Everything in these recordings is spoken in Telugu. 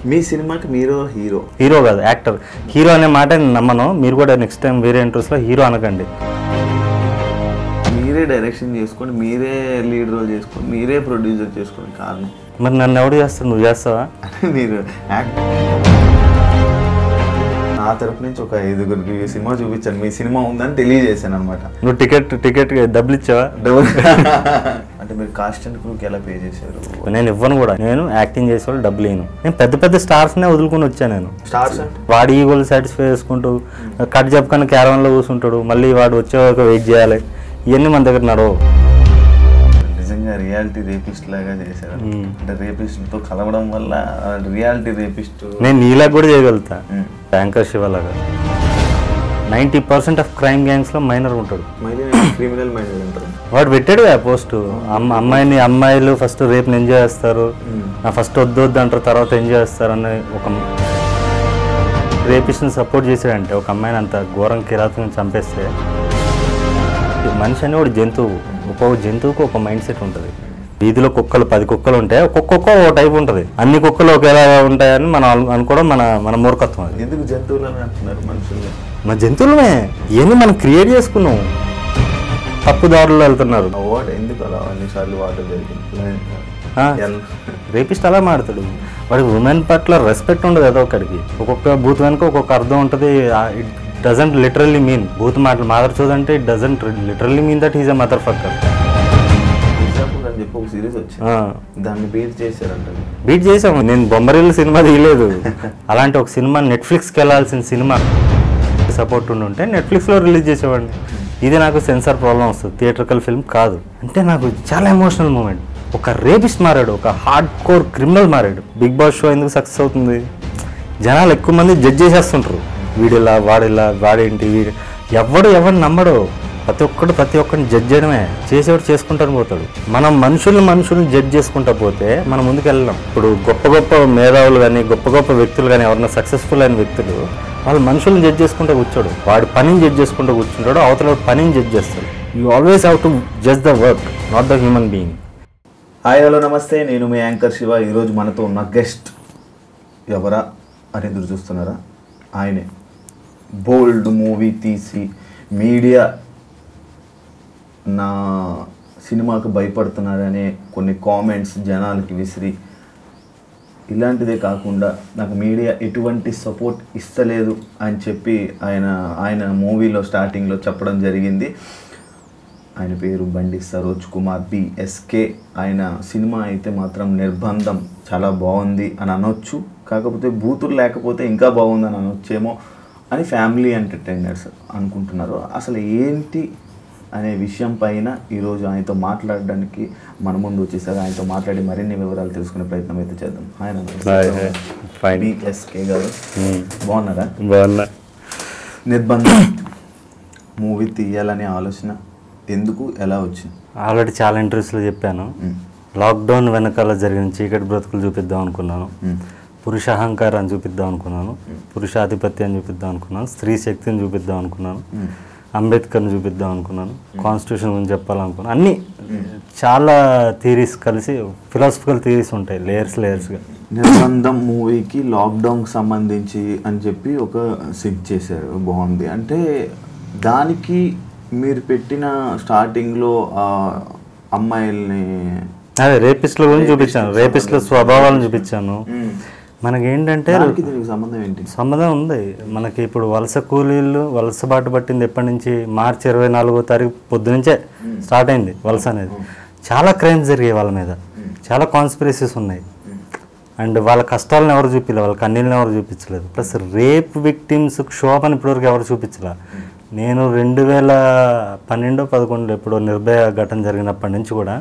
మీ సినిమాకి మీరు హీరో హీరో కాదు యాక్టర్ హీరో అనే మాట నేను నమ్మను మీరు కూడా నెక్స్ట్ టైం వేరే ఇంట్రెస్ట్లో హీరో అనకండి మీరే డైరెక్షన్ చేసుకొని మీరే లీడ్ రోల్ చేసుకొని మీరే ప్రొడ్యూసర్ చేసుకొని కారణం మరి నన్ను ఎవడు చేస్తావు నువ్వు చేస్తావా అంటే మీరు యాక్ట్ నా తరపు నుంచి ఒక ఐదుగురికి ఈ సినిమా చూపించాను మీ సినిమా ఉందని తెలియజేశాను అనమాట నువ్వు టికెట్ టికెట్ డబ్బులు ఇచ్చావా అంటే మీరు కాస్ట్ అండ్ క్రూకి ఎలా పే చేశారు నేను ఇవ్వను కూడా నేను యాక్టింగ్ చేసే వాళ్ళు డబ్బులు ఇవ్వను నేను పెద్ద పెద్ద స్టార్స్నే వదులుకొని వచ్చాను నేను స్టార్స్ అంటే వాడి ఈగోలు సాటిస్ఫై చేసుకుంటూ కట్ చెప్పకని క్యారవన్లో కూర్చుంటాడు మళ్ళీ వాడు వచ్చే వరకు వెయిట్ చేయాలి ఇవన్నీ మన దగ్గర నడవు నిజంగా రియాలిటీ రేపిస్ట్ లాగా చేశారు అంటే రేపిస్ట్ తో కలవడం వల్ల రియాలిటీ రేపిస్ట్ నేను నీలా కూడా చేయగలుగుతా బ్యాంకర్ శివలాగా నైంటీ పర్సెంట్ ఆఫ్ క్రైమ్ గ్యాంగ్స్లో మైనర్ ఉంటాడు మళ్ళీ క్రిమినల్ మైండ్ అంటారు వాడు పెట్టాడు ఆ పోస్ట్ అమ్మ అమ్మాయిని అమ్మాయిలు ఫస్ట్ రేపు ఎంజాయ్ చేస్తారు నా ఫస్ట్ వద్దు వద్దు అంటారు తర్వాత ఎంజాయ్ చేస్తారు అని ఒక రేపిస్ట్ని సపోర్ట్ చేశాడంటే ఒక అమ్మాయిని అంత ఘోరం కిరాతకం చంపేస్తే మనిషి అని ఒక జంతువు ఒక్కొక్క జంతువుకి ఒక మైండ్ సెట్ ఉంటుంది వీధిలో కుక్కలు పది కుక్కలు ఉంటాయి ఒక్కొక్క కుక్క ఒక టైప్ ఉంటుంది అన్ని కుక్కలు ఒకేలా ఉంటాయని మనం అను- అనుకోవడం మన మన మూర్ఖత్వం అది ఎందుకు జంతువులని అంటున్నారు మనుషుల్ని మన జంతువులమే ఇవన్నీ మనం క్రియేట్ చేసుకున్నాం తప్పు దారుల్లో వెళ్తున్నారు వాట్ ఎందుకు అలా అన్నిసార్లు వాటర్ జరిగింది ఆ, రేపిస్ట్ అలా మాడతాడు వాడికి ఉమెన్ పట్ల రెస్పెక్ట్ ఉండదు ఏదో ఒకడికి ఒక్కొక్క బూత్ వెనుక ఒక్కొక్క అర్థం ఉంటుంది ఇట్ డజంట్ లిటరల్లీ మీన్ బూత్ మాటలు మాదర్ చూడ్ అంటే it doesn't literally mean that is a motherfucker Mirzapur అని చెప్పి ఒక సిరీస్ వచ్చింది దాన్ని బీట్ చేశారంట బీట్ చేసాము నేను బొమ్మరిల్లు సినిమా తీయలేదు అలాంటి ఒక సినిమా నెట్ఫ్లిక్స్కి వెళ్ళాల్సిన సినిమా సపోర్ట్ ఉండి ఉంటే నెట్ఫ్లిక్స్లో రిలీజ్ చేసేవాడిని ఇది నాకు సెన్సార్ ప్రాబ్లం వస్తుంది థియేట్రికల్ ఫిల్మ్ కాదు అంటే నాకు చాలా ఎమోషనల్ మూమెంట్ ఒక రేపిస్ట్ మారాడు ఒక హార్డ్ కోర్ క్రిమినల్ మారాడు బిగ్ బాస్ షో ఎందుకు సక్సెస్ అవుతుంది జనాలు ఎక్కువ మంది జడ్జ్ చేసేస్తుంటారు వీడిలా వాడిలా వాడేంటి వీడి ఎవడు ఎవడు నమ్మడు ప్రతి ఒక్కడు ప్రతి ఒక్కరిని జడ్జ్ చేయడమే చేసేవాడు చేసుకుంటాను పోతాడు మనం మనుషుల్ని మనుషుల్ని జడ్జ్ చేసుకుంటా పోతే మనం ముందుకు వెళ్ళాం ఇప్పుడు గొప్ప గొప్ప మేధావులు కానీ గొప్ప గొప్ప వ్యక్తులు కానీ ఎవరైనా సక్సెస్ఫుల్ అయిన వ్యక్తులు వాళ్ళు మనుషుల్ని జడ్జ్ చేసుకుంటూ కూర్చోడు వాడి పనిని జడ్జ్ చేసుకుంటూ కూర్చుంటాడు అవతల వాడి పనిని జడ్జ్ చేస్తాడు you always have to judge the work not the human being hi hello నమస్తే నేను మీ యాంకర్ శివ ఈరోజు మనతో ఉన్న గెస్ట్ ఎవరా అని ఎదురు చూస్తున్నారా ఆయనే బోల్డ్ మూవీ తీసి మీడియా నా సినిమాకు భయపడుతున్నారనే కొన్ని కామెంట్స్ జనాలకి విసిరి ఇలాంటిదే కాకుండా నాకు మీడియా ఎటువంటి సపోర్ట్ ఇస్తలేదు అని చెప్పి ఆయన ఆయన మూవీలో స్టార్టింగ్లో చెప్పడం జరిగింది ఆయన పేరు బండి సరోజ్ కుమార్ బిఎస్కే ఆయన సినిమా అయితే మాత్రం నిర్బంధం చాలా బాగుంది అని అనొచ్చు కాకపోతే బూతులు లేకపోతే ఇంకా బాగుంది అని అనొచ్చేమో అని ఫ్యామిలీ ఎంటర్టైనర్స్ అనుకుంటున్నారు అసలు ఏంటి అనే విషయం పైన ఈరోజు ఆయనతో మాట్లాడడానికి మన ముందు వచ్చేసారు ఆయనతో మాట్లాడి మరిన్ని వివరాలు తెలుసుకునే ప్రయత్నం అయితే చేద్దాం ఆయన ఫైన్ బిఎస్కే గారు బాగున్నారా బాగున్నా నిర్బంధం మూవీ తీయాలనే ఆలోచన ఎందుకు ఎలా వచ్చింది ఆల్రెడీ చాలా ఇంటర్వ్యూస్లో చెప్పాను లాక్డౌన్ వెనకాల జరిగిన చీకటి బ్రతుకులు చూపిద్దాం అనుకున్నాను పురుష అహంకారాన్ని చూపిద్దాం అనుకున్నాను పురుషాధిపత్యాన్ని చూపిద్దాం అనుకున్నాను స్త్రీ శక్తిని చూపిద్దాం అనుకున్నాను అంబేద్కర్ని చూపిద్దాం అనుకున్నాను కాన్స్టిట్యూషన్ గురించి చెప్పాలనుకున్నాను అన్నీ చాలా థీరీస్ కలిసి ఫిలాసఫికల్ థీరీస్ ఉంటాయి లేయర్స్ లేయర్స్గా నిర్బంధం మూవీకి లాక్డౌన్కి సంబంధించి అని చెప్పి ఒక సెట్ చేశారు బాగుంది అంటే దానికి మీరు పెట్టిన స్టార్టింగ్లో ఆ అమ్మాయిల్ని అదే రేపిస్ట్ల గురించి చూపించాను రేపిస్ట్ల స్వభావాలను చూపించాను మనకేంటంటే దానికి దీనికి సంబంధం ఏంటి సంబంధం ఉంది మనకి ఇప్పుడు వలస కూలీలు వలస బాట పట్టింది ఎప్పటి నుంచి మార్చి ఇరవై నాలుగో తారీఖు పొద్దునుంచే స్టార్ట్ అయింది వలస అనేది చాలా క్రైమ్స్ జరిగాయి వాళ్ళ మీద చాలా కాన్స్పిరసీస్ ఉన్నాయి అండ్ వాళ్ళ కష్టాలను ఎవరు చూపించలేదు వాళ్ళ కన్నీళ్ళని ఎవరు చూపించలేదు ప్లస్ రేప్ విక్టిమ్స్ క్షోభని ఇప్పటివరకు ఎవరు చూపించలే నేను రెండు వేల పన్నెండో పదకొండులో ఎప్పుడో నిర్భయ ఘటన జరిగినప్పటి నుంచి కూడా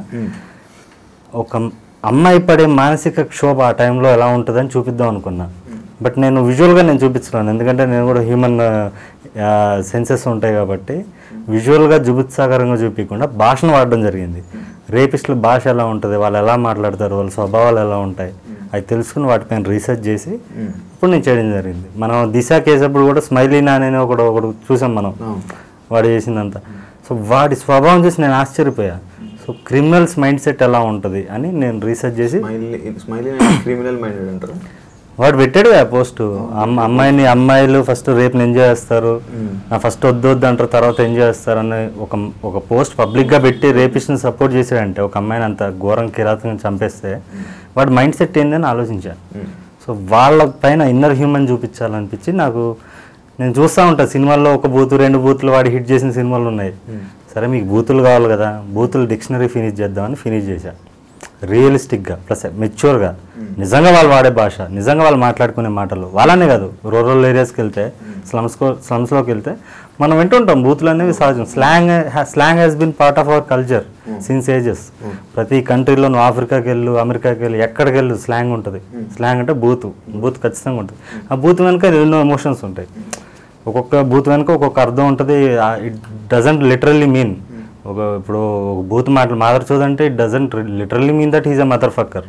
ఒక అమ్మాయి పడే మానసిక క్షోభ ఆ టైంలో ఎలా ఉంటుందని చూపిద్దాం అనుకున్నా బట్ నేను విజువల్గా నేను చూపించలేను ఎందుకంటే నేను కూడా హ్యూమన్ సెన్సెస్ ఉంటాయి కాబట్టి విజువల్గా జుబుత్సాకరంగా చూపించకుండా భాషను వాడడం జరిగింది రేపిస్టుల భాష ఎలా ఉంటుంది వాళ్ళు ఎలా మాట్లాడతారు వాళ్ళ స్వభావాలు ఎలా ఉంటాయి అవి తెలుసుకుని వాటిపైన రీసెర్చ్ చేసి ఇప్పుడు నేను చేయడం జరిగింది మనం దిశ కేసప్పుడు కూడా స్మైలీ నాని అని ఒకడు ఒకడు చూసాం మనం వాడు చేసిందంతా సో వాడి స్వభావం చూసి నేను ఆశ్చర్యపోయా సో క్రిమినల్స్ మైండ్ సెట్ ఎలా ఉంటుంది అని నేను రీసెర్చ్ చేసి స్మైలీ స్మైలీ క్రిమినల్ మైండెడ్ అంటారు వాడు పెట్టాడు ఆ పోస్ట్ అమ్మ అమ్మాయిని అమ్మాయిలు ఫస్ట్ రేపు ఎంజాయ్ చేస్తారు ఫస్ట్ వద్దు వద్దు అంటారు తర్వాత ఎంజాయ్ చేస్తారు అని ఒక ఒక పోస్ట్ పబ్లిక్గా పెట్టి రేపిస్ట్ని సపోర్ట్ చేశాడంటే ఒక అమ్మాయిని అంత ఘోరం కిరాతంగా చంపేస్తే వాడి మైండ్ సెట్ ఏందని ఆలోచించా సో వాళ్ళ పైన ఇన్నర్ హ్యూమన్ చూపించాలనిపించి నాకు నేను చూస్తూ ఉంటాను సినిమాల్లో ఒక బూతు రెండు బూతులు వాడి హిట్ చేసిన సినిమాలు ఉన్నాయి సరే మీకు బూతులు కావాలి కదా బూతులు డిక్షనరీ ఫినిష్ చేద్దామని ఫినిష్ చేశా రియలిస్టిక్గా ప్లస్ మెచ్యూర్గా నిజంగా వాళ్ళు వాడే భాష నిజంగా వాళ్ళు మాట్లాడుకునే మాటలు వాళ్ళనే కాదు రూరల్ ఏరియాస్కి వెళ్తే స్లమ్స్కో స్లమ్స్లోకి వెళ్తే మనం వింటుంటాం బూతులు అనేవి సహజం slang slang has been part of our culture since ages ప్రతి కంట్రీలో నువ్వు ఆఫ్రికాకి వెళ్ళు అమెరికాకి వెళ్ళు ఎక్కడికి వెళ్ళు స్లాంగ్ ఉంటుంది స్లాంగ్ అంటే బూత్ బూత్ ఖచ్చితంగా ఉంటుంది ఆ బూత్ వెనుక ఎన్నో ఎమోషన్స్ ఉంటాయి ఒక్కొక్క బూత్ వెనుక ఒక్కొక్క అర్థం ఉంటుంది ఇట్ డజంట్ లిటరల్లీ మీన్ ఒక ఇప్పుడు ఒక బూత్ మాటలు మాదర్ చూదంటే it doesn't literally mean that is a motherfucker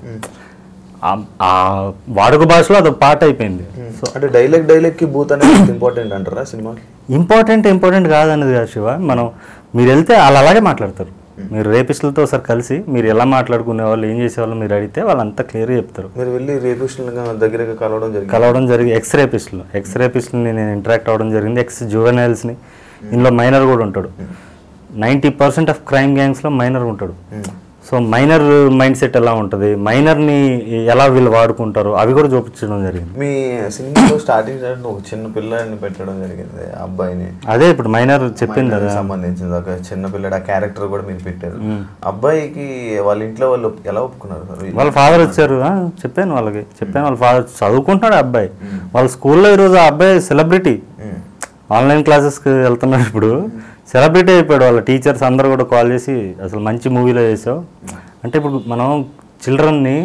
ఆ వాడుక భాషలో అదొక పాట అయిపోయింది సో అంటే డైలాగ్ డైలాగ్ కి బూత్ అనేది ఇంపార్టెంట్ అంటారా సినిమాకి ఇంపార్టెంట్ ఇంపార్టెంట్ కాదన్నది కాదు శివ మనం మీరు వెళ్తే వాళ్ళు అలాగే మాట్లాడతారు మీరు రేపిస్టులతో ఒకసారి కలిసి మీరు ఎలా మాట్లాడుకునే వాళ్ళు ఏం చేసేవాళ్ళు మీరు అడిగితే వాళ్ళు అంతా క్లియర్గా చెప్తారు మీరు వెళ్ళి రేపిస్టులుగా దగ్గరగా కలవడం జరిగింది కలవడం జరిగి ఎక్స్ రేపిస్టులు ఎక్స్ రేపిస్టులని నేను ఇంటరాక్ట్ అవ్వడం జరిగింది ఎక్స్ జువెనైల్స్ని ఇందులో మైనర్ కూడా ఉంటాడు నైంటీ పర్సెంట్ ఆఫ్ క్రైమ్ గ్యాంగ్స్లో మైనర్ ఉంటాడు సో మైనర్ మైండ్ సెట్ ఎలా ఉంటుంది మైనర్ని ఎలా వీళ్ళు వాడుకుంటారు అవి కూడా చూపించడం జరిగింది మీ సినిమాలో స్టార్టింగ్ స్టార్టింగ్ ఒక చిన్న పిల్లని పెట్టడం జరిగింది ఆ అబ్బాయిని అదే ఇప్పుడు మైనర్ చెప్పింది కదా దానికి సంబంధించింది ఒక చిన్న పిల్లడు ఆ క్యారెక్టర్ కూడా మీరు పెట్టారు అబ్బాయికి వాళ్ళ ఇంట్లో వాళ్ళు ఎలా ఒప్పుకున్నారు సార్ వాళ్ళ ఫాదర్ వచ్చారు ఆ, చెప్పాను వాళ్ళకి చెప్పాను వాళ్ళ ఫాదర్ చదువుకుంటున్నాడు ఆ అబ్బాయి వాళ్ళ స్కూల్లో ఈరోజు ఆ అబ్బాయి సెలబ్రిటీ ఆన్లైన్ క్లాసెస్కి వెళ్తున్నాడు ఇప్పుడు సెలబ్రిటీ అయిపోయాడు వాళ్ళ టీచర్స్ అందరూ కూడా కాల్ చేసి అసలు మంచి మూవీలో చేసావు అంటే ఇప్పుడు మనం చిల్డ్రన్ని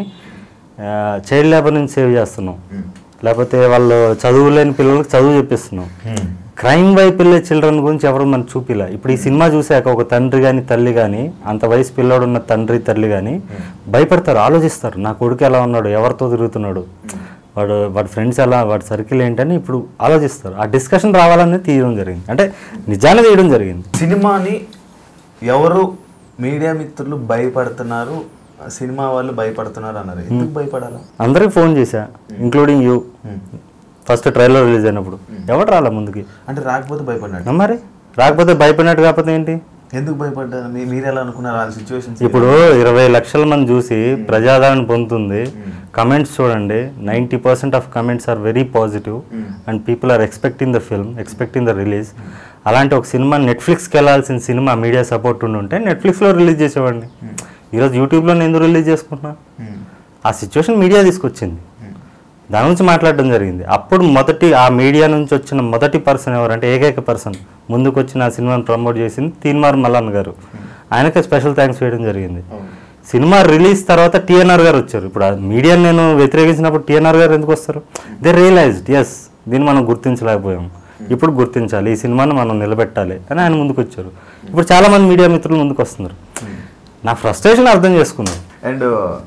చైల్డ్ లేబర్ నుంచి సేవ్ చేస్తున్నాం లేకపోతే వాళ్ళు చదువు లేని పిల్లలకు చదువు చెప్పిస్తున్నాం క్రైమ్ వైపు వెళ్ళే చిల్డ్రన్ గురించి ఎవరు మనం చూపిలా ఇప్పుడు ఈ సినిమా చూశాక ఒక తండ్రి కానీ తల్లి కానీ అంత వయసు పిల్లోడు ఉన్న తండ్రి తల్లి కానీ భయపడతారు ఆలోచిస్తారు నా కొడుకు ఎలా ఉన్నాడు ఎవరితో తిరుగుతున్నాడు వాడు వాడి ఫ్రెండ్స్ ఎలా వాడి సర్కిల్ ఏంటని ఇప్పుడు ఆలోచిస్తారు ఆ డిస్కషన్ రావాలని తీయడం జరిగింది అంటే నిజాన్ని తీయడం జరిగింది సినిమాని ఎవరు మీడియా మిత్రులు భయపడుతున్నారు సినిమా వాళ్ళు భయపడుతున్నారు అన్నారు ఎందుకు భయపడాలా అందరికి ఫోన్ చేశా including you first trailer release అయినప్పుడు ఎవరు రాలే ముందుకి అంటే రాకపోతే భయపడినట్టు మరి రాకపోతే భయపడినట్టు కాకపోతే ఏంటి ఎందుకు భయపడ్డారు మీ- మీరు ఎలా అనుకున్నారు ఆ సిచ్యువేషన్స్ ఇప్పుడు ఇరవై లక్షల మంది చూసి ప్రజాదరణ పొందుతుంది కమెంట్స్ చూడండి ninety percent of comments are very positive and people are expecting the film expecting the release అలాంటి ఒక సినిమా నెట్ఫ్లిక్స్కి వెళ్ళాల్సిన సినిమా మీడియా సపోర్ట్ ఉండి ఉంటే నెట్ఫ్లిక్స్లో రిలీజ్ చేసేవాడిని ఈరోజు యూట్యూబ్లో నేను ఎందుకు రిలీజ్ చేసుకుంటున్నా ఆ సిచ్యువేషన్ మీడియా తీసుకొచ్చింది దాని గురించి మాట్లాడడం జరిగింది అప్పుడు మొదటి ఆ మీడియా నుంచి వచ్చిన మొదటి పర్సన్ ఎవరంటే ఏకైక పర్సన్ ముందుకు వచ్చిన ఆ సినిమాని ప్రమోట్ చేసింది తీన్మార్ మల్లన్ గారు ఆయనకే స్పెషల్ థ్యాంక్స్ వేయడం జరిగింది సినిమా రిలీజ్ తర్వాత టీఎన్ఆర్ గారు వచ్చారు ఇప్పుడు ఆ మీడియాని నేను వ్యతిరేకించినప్పుడు టీఎన్ఆర్ గారు ఎందుకు వస్తారు దే రియలైజ్డ్ ఎస్ దీన్ని మనం గుర్తించలేకపోయాం ఇప్పుడు గుర్తించాలి ఈ సినిమాను మనం నిలబెట్టాలి అని ఆయన ముందుకు వచ్చారు ఇప్పుడు చాలా మంది మీడియా మిత్రులు ముందుకు వస్తున్నారు నా ఫ్రస్ట్రేషన్ అర్థం చేసుకున్నాను అండ్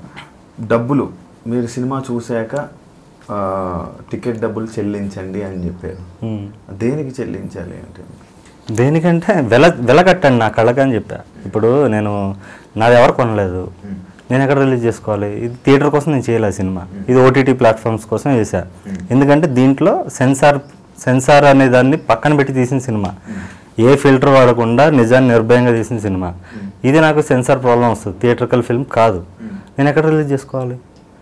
డబ్బులు మీరు సినిమా చూశాక ఆ, టికెట్ డబ్బులు చెల్లించండి అని చెప్పారు Hmm. దేనికి చెల్లించాలి అంటే దేనికంటే వెల వెల కట్టండి నా కళ్ళకి అని చెప్పా ఇప్పుడు నేను నాది ఎవరు కొనలేదు నేను ఎక్కడ రిలీజ్ చేసుకోవాలి ఇది థియేటర్ కోసం నేను చేయలేదు సినిమా ఇది ఓటీటీ ప్లాట్ఫామ్స్ కోసం చేశా ఎందుకంటే దీంట్లో సెన్సార్ సెన్సార్ అనే దాన్ని పక్కన పెట్టి తీసిన సినిమా ఏ ఫిల్టర్ వాడకుండా నిజాన్ని నిర్భయంగా తీసిన సినిమా ఇది నాకు సెన్సార్ ప్రాబ్లం వస్తుంది థియేటర్కల్ ఫిల్మ్ కాదు నేను ఎక్కడ రిలీజ్ చేసుకోవాలి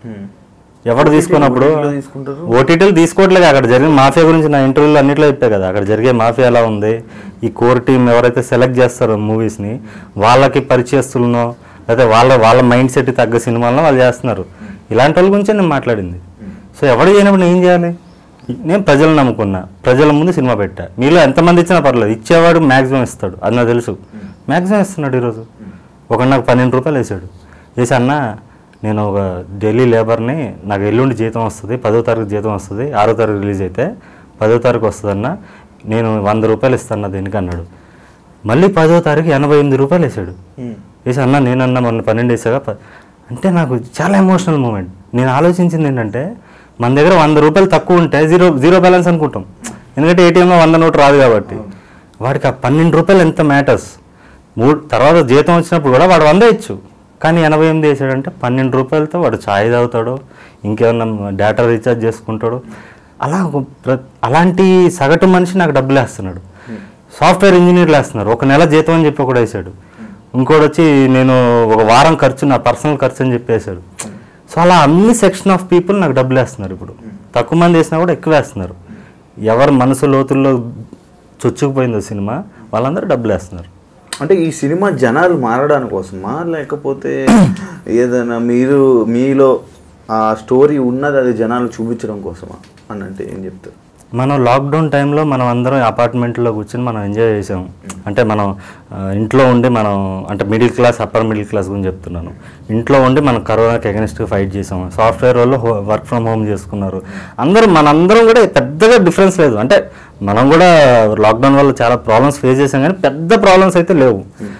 ఎవరు తీసుకున్నప్పుడు తీసుకుంటారు ఓటీటీలు తీసుకోవట్లేదు అక్కడ జరిగిన మాఫియా గురించి నా ఇంటర్వ్యూలో అన్నిట్లో చెప్పా కదా అక్కడ జరిగే మాఫియా ఎలా ఉంది ఈ కోర్ టీం ఎవరైతే సెలెక్ట్ చేస్తారో మూవీస్ని వాళ్ళకి పరిచయస్తులను లేకపోతే వాళ్ళ వాళ్ళ మైండ్ సెట్ తగ్గ సినిమాలను వాళ్ళు చేస్తున్నారు ఇలాంటి వాళ్ళ గురించే నేను మాట్లాడింది సో ఎవరు చేయనప్పుడు నేను ఏం చేయాలి నేను ప్రజలను నమ్ముకున్నా ప్రజల ముందు సినిమా పెట్టా మీలో ఎంతమంది ఇచ్చినా పర్లేదు ఇచ్చేవాడు మ్యాక్సిమం ఇస్తాడు అది నాకు తెలుసు మ్యాక్సిమం ఇస్తున్నాడు ఈరోజు ఒక నాకు పన్నెండు రూపాయలు వేసాడు వేసి అన్న నేను ఒక ఢిల్లీ లేబర్ని నాకు ఎల్లుండి జీతం వస్తుంది పదో తారీఖు జీతం వస్తుంది ఆరో తారీఖు రిలీజ్ అయితే పదో తారీఖు వస్తుందన్న నేను వంద రూపాయలు ఇస్తాను దీనికి అన్నాడు మళ్ళీ పదో తారీఖు ఎనభై ఎనిమిది రూపాయలు వేసాడు వేసి అన్న నేనన్నా మొన్న పన్నెండు వేసాగా ప- అంటే నాకు చాలా ఎమోషనల్ మూమెంట్ నేను ఆలోచించింది ఏంటంటే మన దగ్గర వంద రూపాయలు తక్కువ ఉంటే జీరో జీరో బ్యాలెన్స్ అనుకుంటాం ఎందుకంటే ఏటీఎంలో వంద నోటు రాదు కాబట్టి వాడికి ఆ పన్నెండు రూపాయలు ఎంత మ్యాటర్స్ మూడు తర్వాత జీతం వచ్చినప్పుడు కూడా వాడు వంద ఇచ్చు కానీ ఎనభై ఎనిమిది వేసాడంటే పన్నెండు రూపాయలతో వాడు ఛాయ్ తాగుతాడు ఇంకేమన్నా డేటా రీఛార్జ్ చేసుకుంటాడు అలా ఒక ప్ర- అలాంటి సగటు మనిషి నాకు డబ్బులు వేస్తున్నాడు సాఫ్ట్వేర్ ఇంజనీర్లు వేస్తున్నారు ఒక నెల జీతం అని చెప్పి ఒకడు వేసాడు ఇంకోటి వచ్చి నేను ఒక వారం ఖర్చు నా పర్సనల్ ఖర్చు అని చెప్పేశాడు సో అలా అన్ని సెక్షన్ ఆఫ్ పీపుల్ నాకు డబ్బులు వేస్తున్నారు ఇప్పుడు తక్కువ మంది వేసినా కూడా ఎక్కువ వేస్తున్నారు ఎవరు మనసు లోతుల్లో చొచ్చుకుపోయిందో సినిమా వాళ్ళందరూ డబ్బులు వేస్తున్నారు అంటే ఈ సినిమా జనాలు మారడానికి కోసమా లేకపోతే ఏదైనా మీరు మీలో ఆ స్టోరీ ఉన్నది అది జనాలు చూపించడం కోసమా అని అంటే ఏం చెప్తారు మనం లాక్డౌన్ టైంలో మనం అందరం అపార్ట్మెంట్లో కూర్చొని మనం ఎంజాయ్ చేసాం అంటే మనం ఆ, ఇంట్లో ఉండి మనం అంటే middle class upper middle class గురించి చెప్తున్నాను ఇంట్లో ఉండి మనం కరోనాకి అగెనిస్ట్గా ఫైట్ చేసాం సాఫ్ట్వేర్ వాళ్ళు వర్క్ ఫ్రమ్ హోమ్ చేసుకున్నారు అందరూ మనందరం కూడా పెద్దగా డిఫరెన్స్ లేదు అంటే మనం కూడా లాక్డౌన్ వల్ల చాలా ప్రాబ్లమ్స్ ఫేస్ చేసాం కానీ పెద్ద ప్రాబ్లమ్స్ అయితే లేవు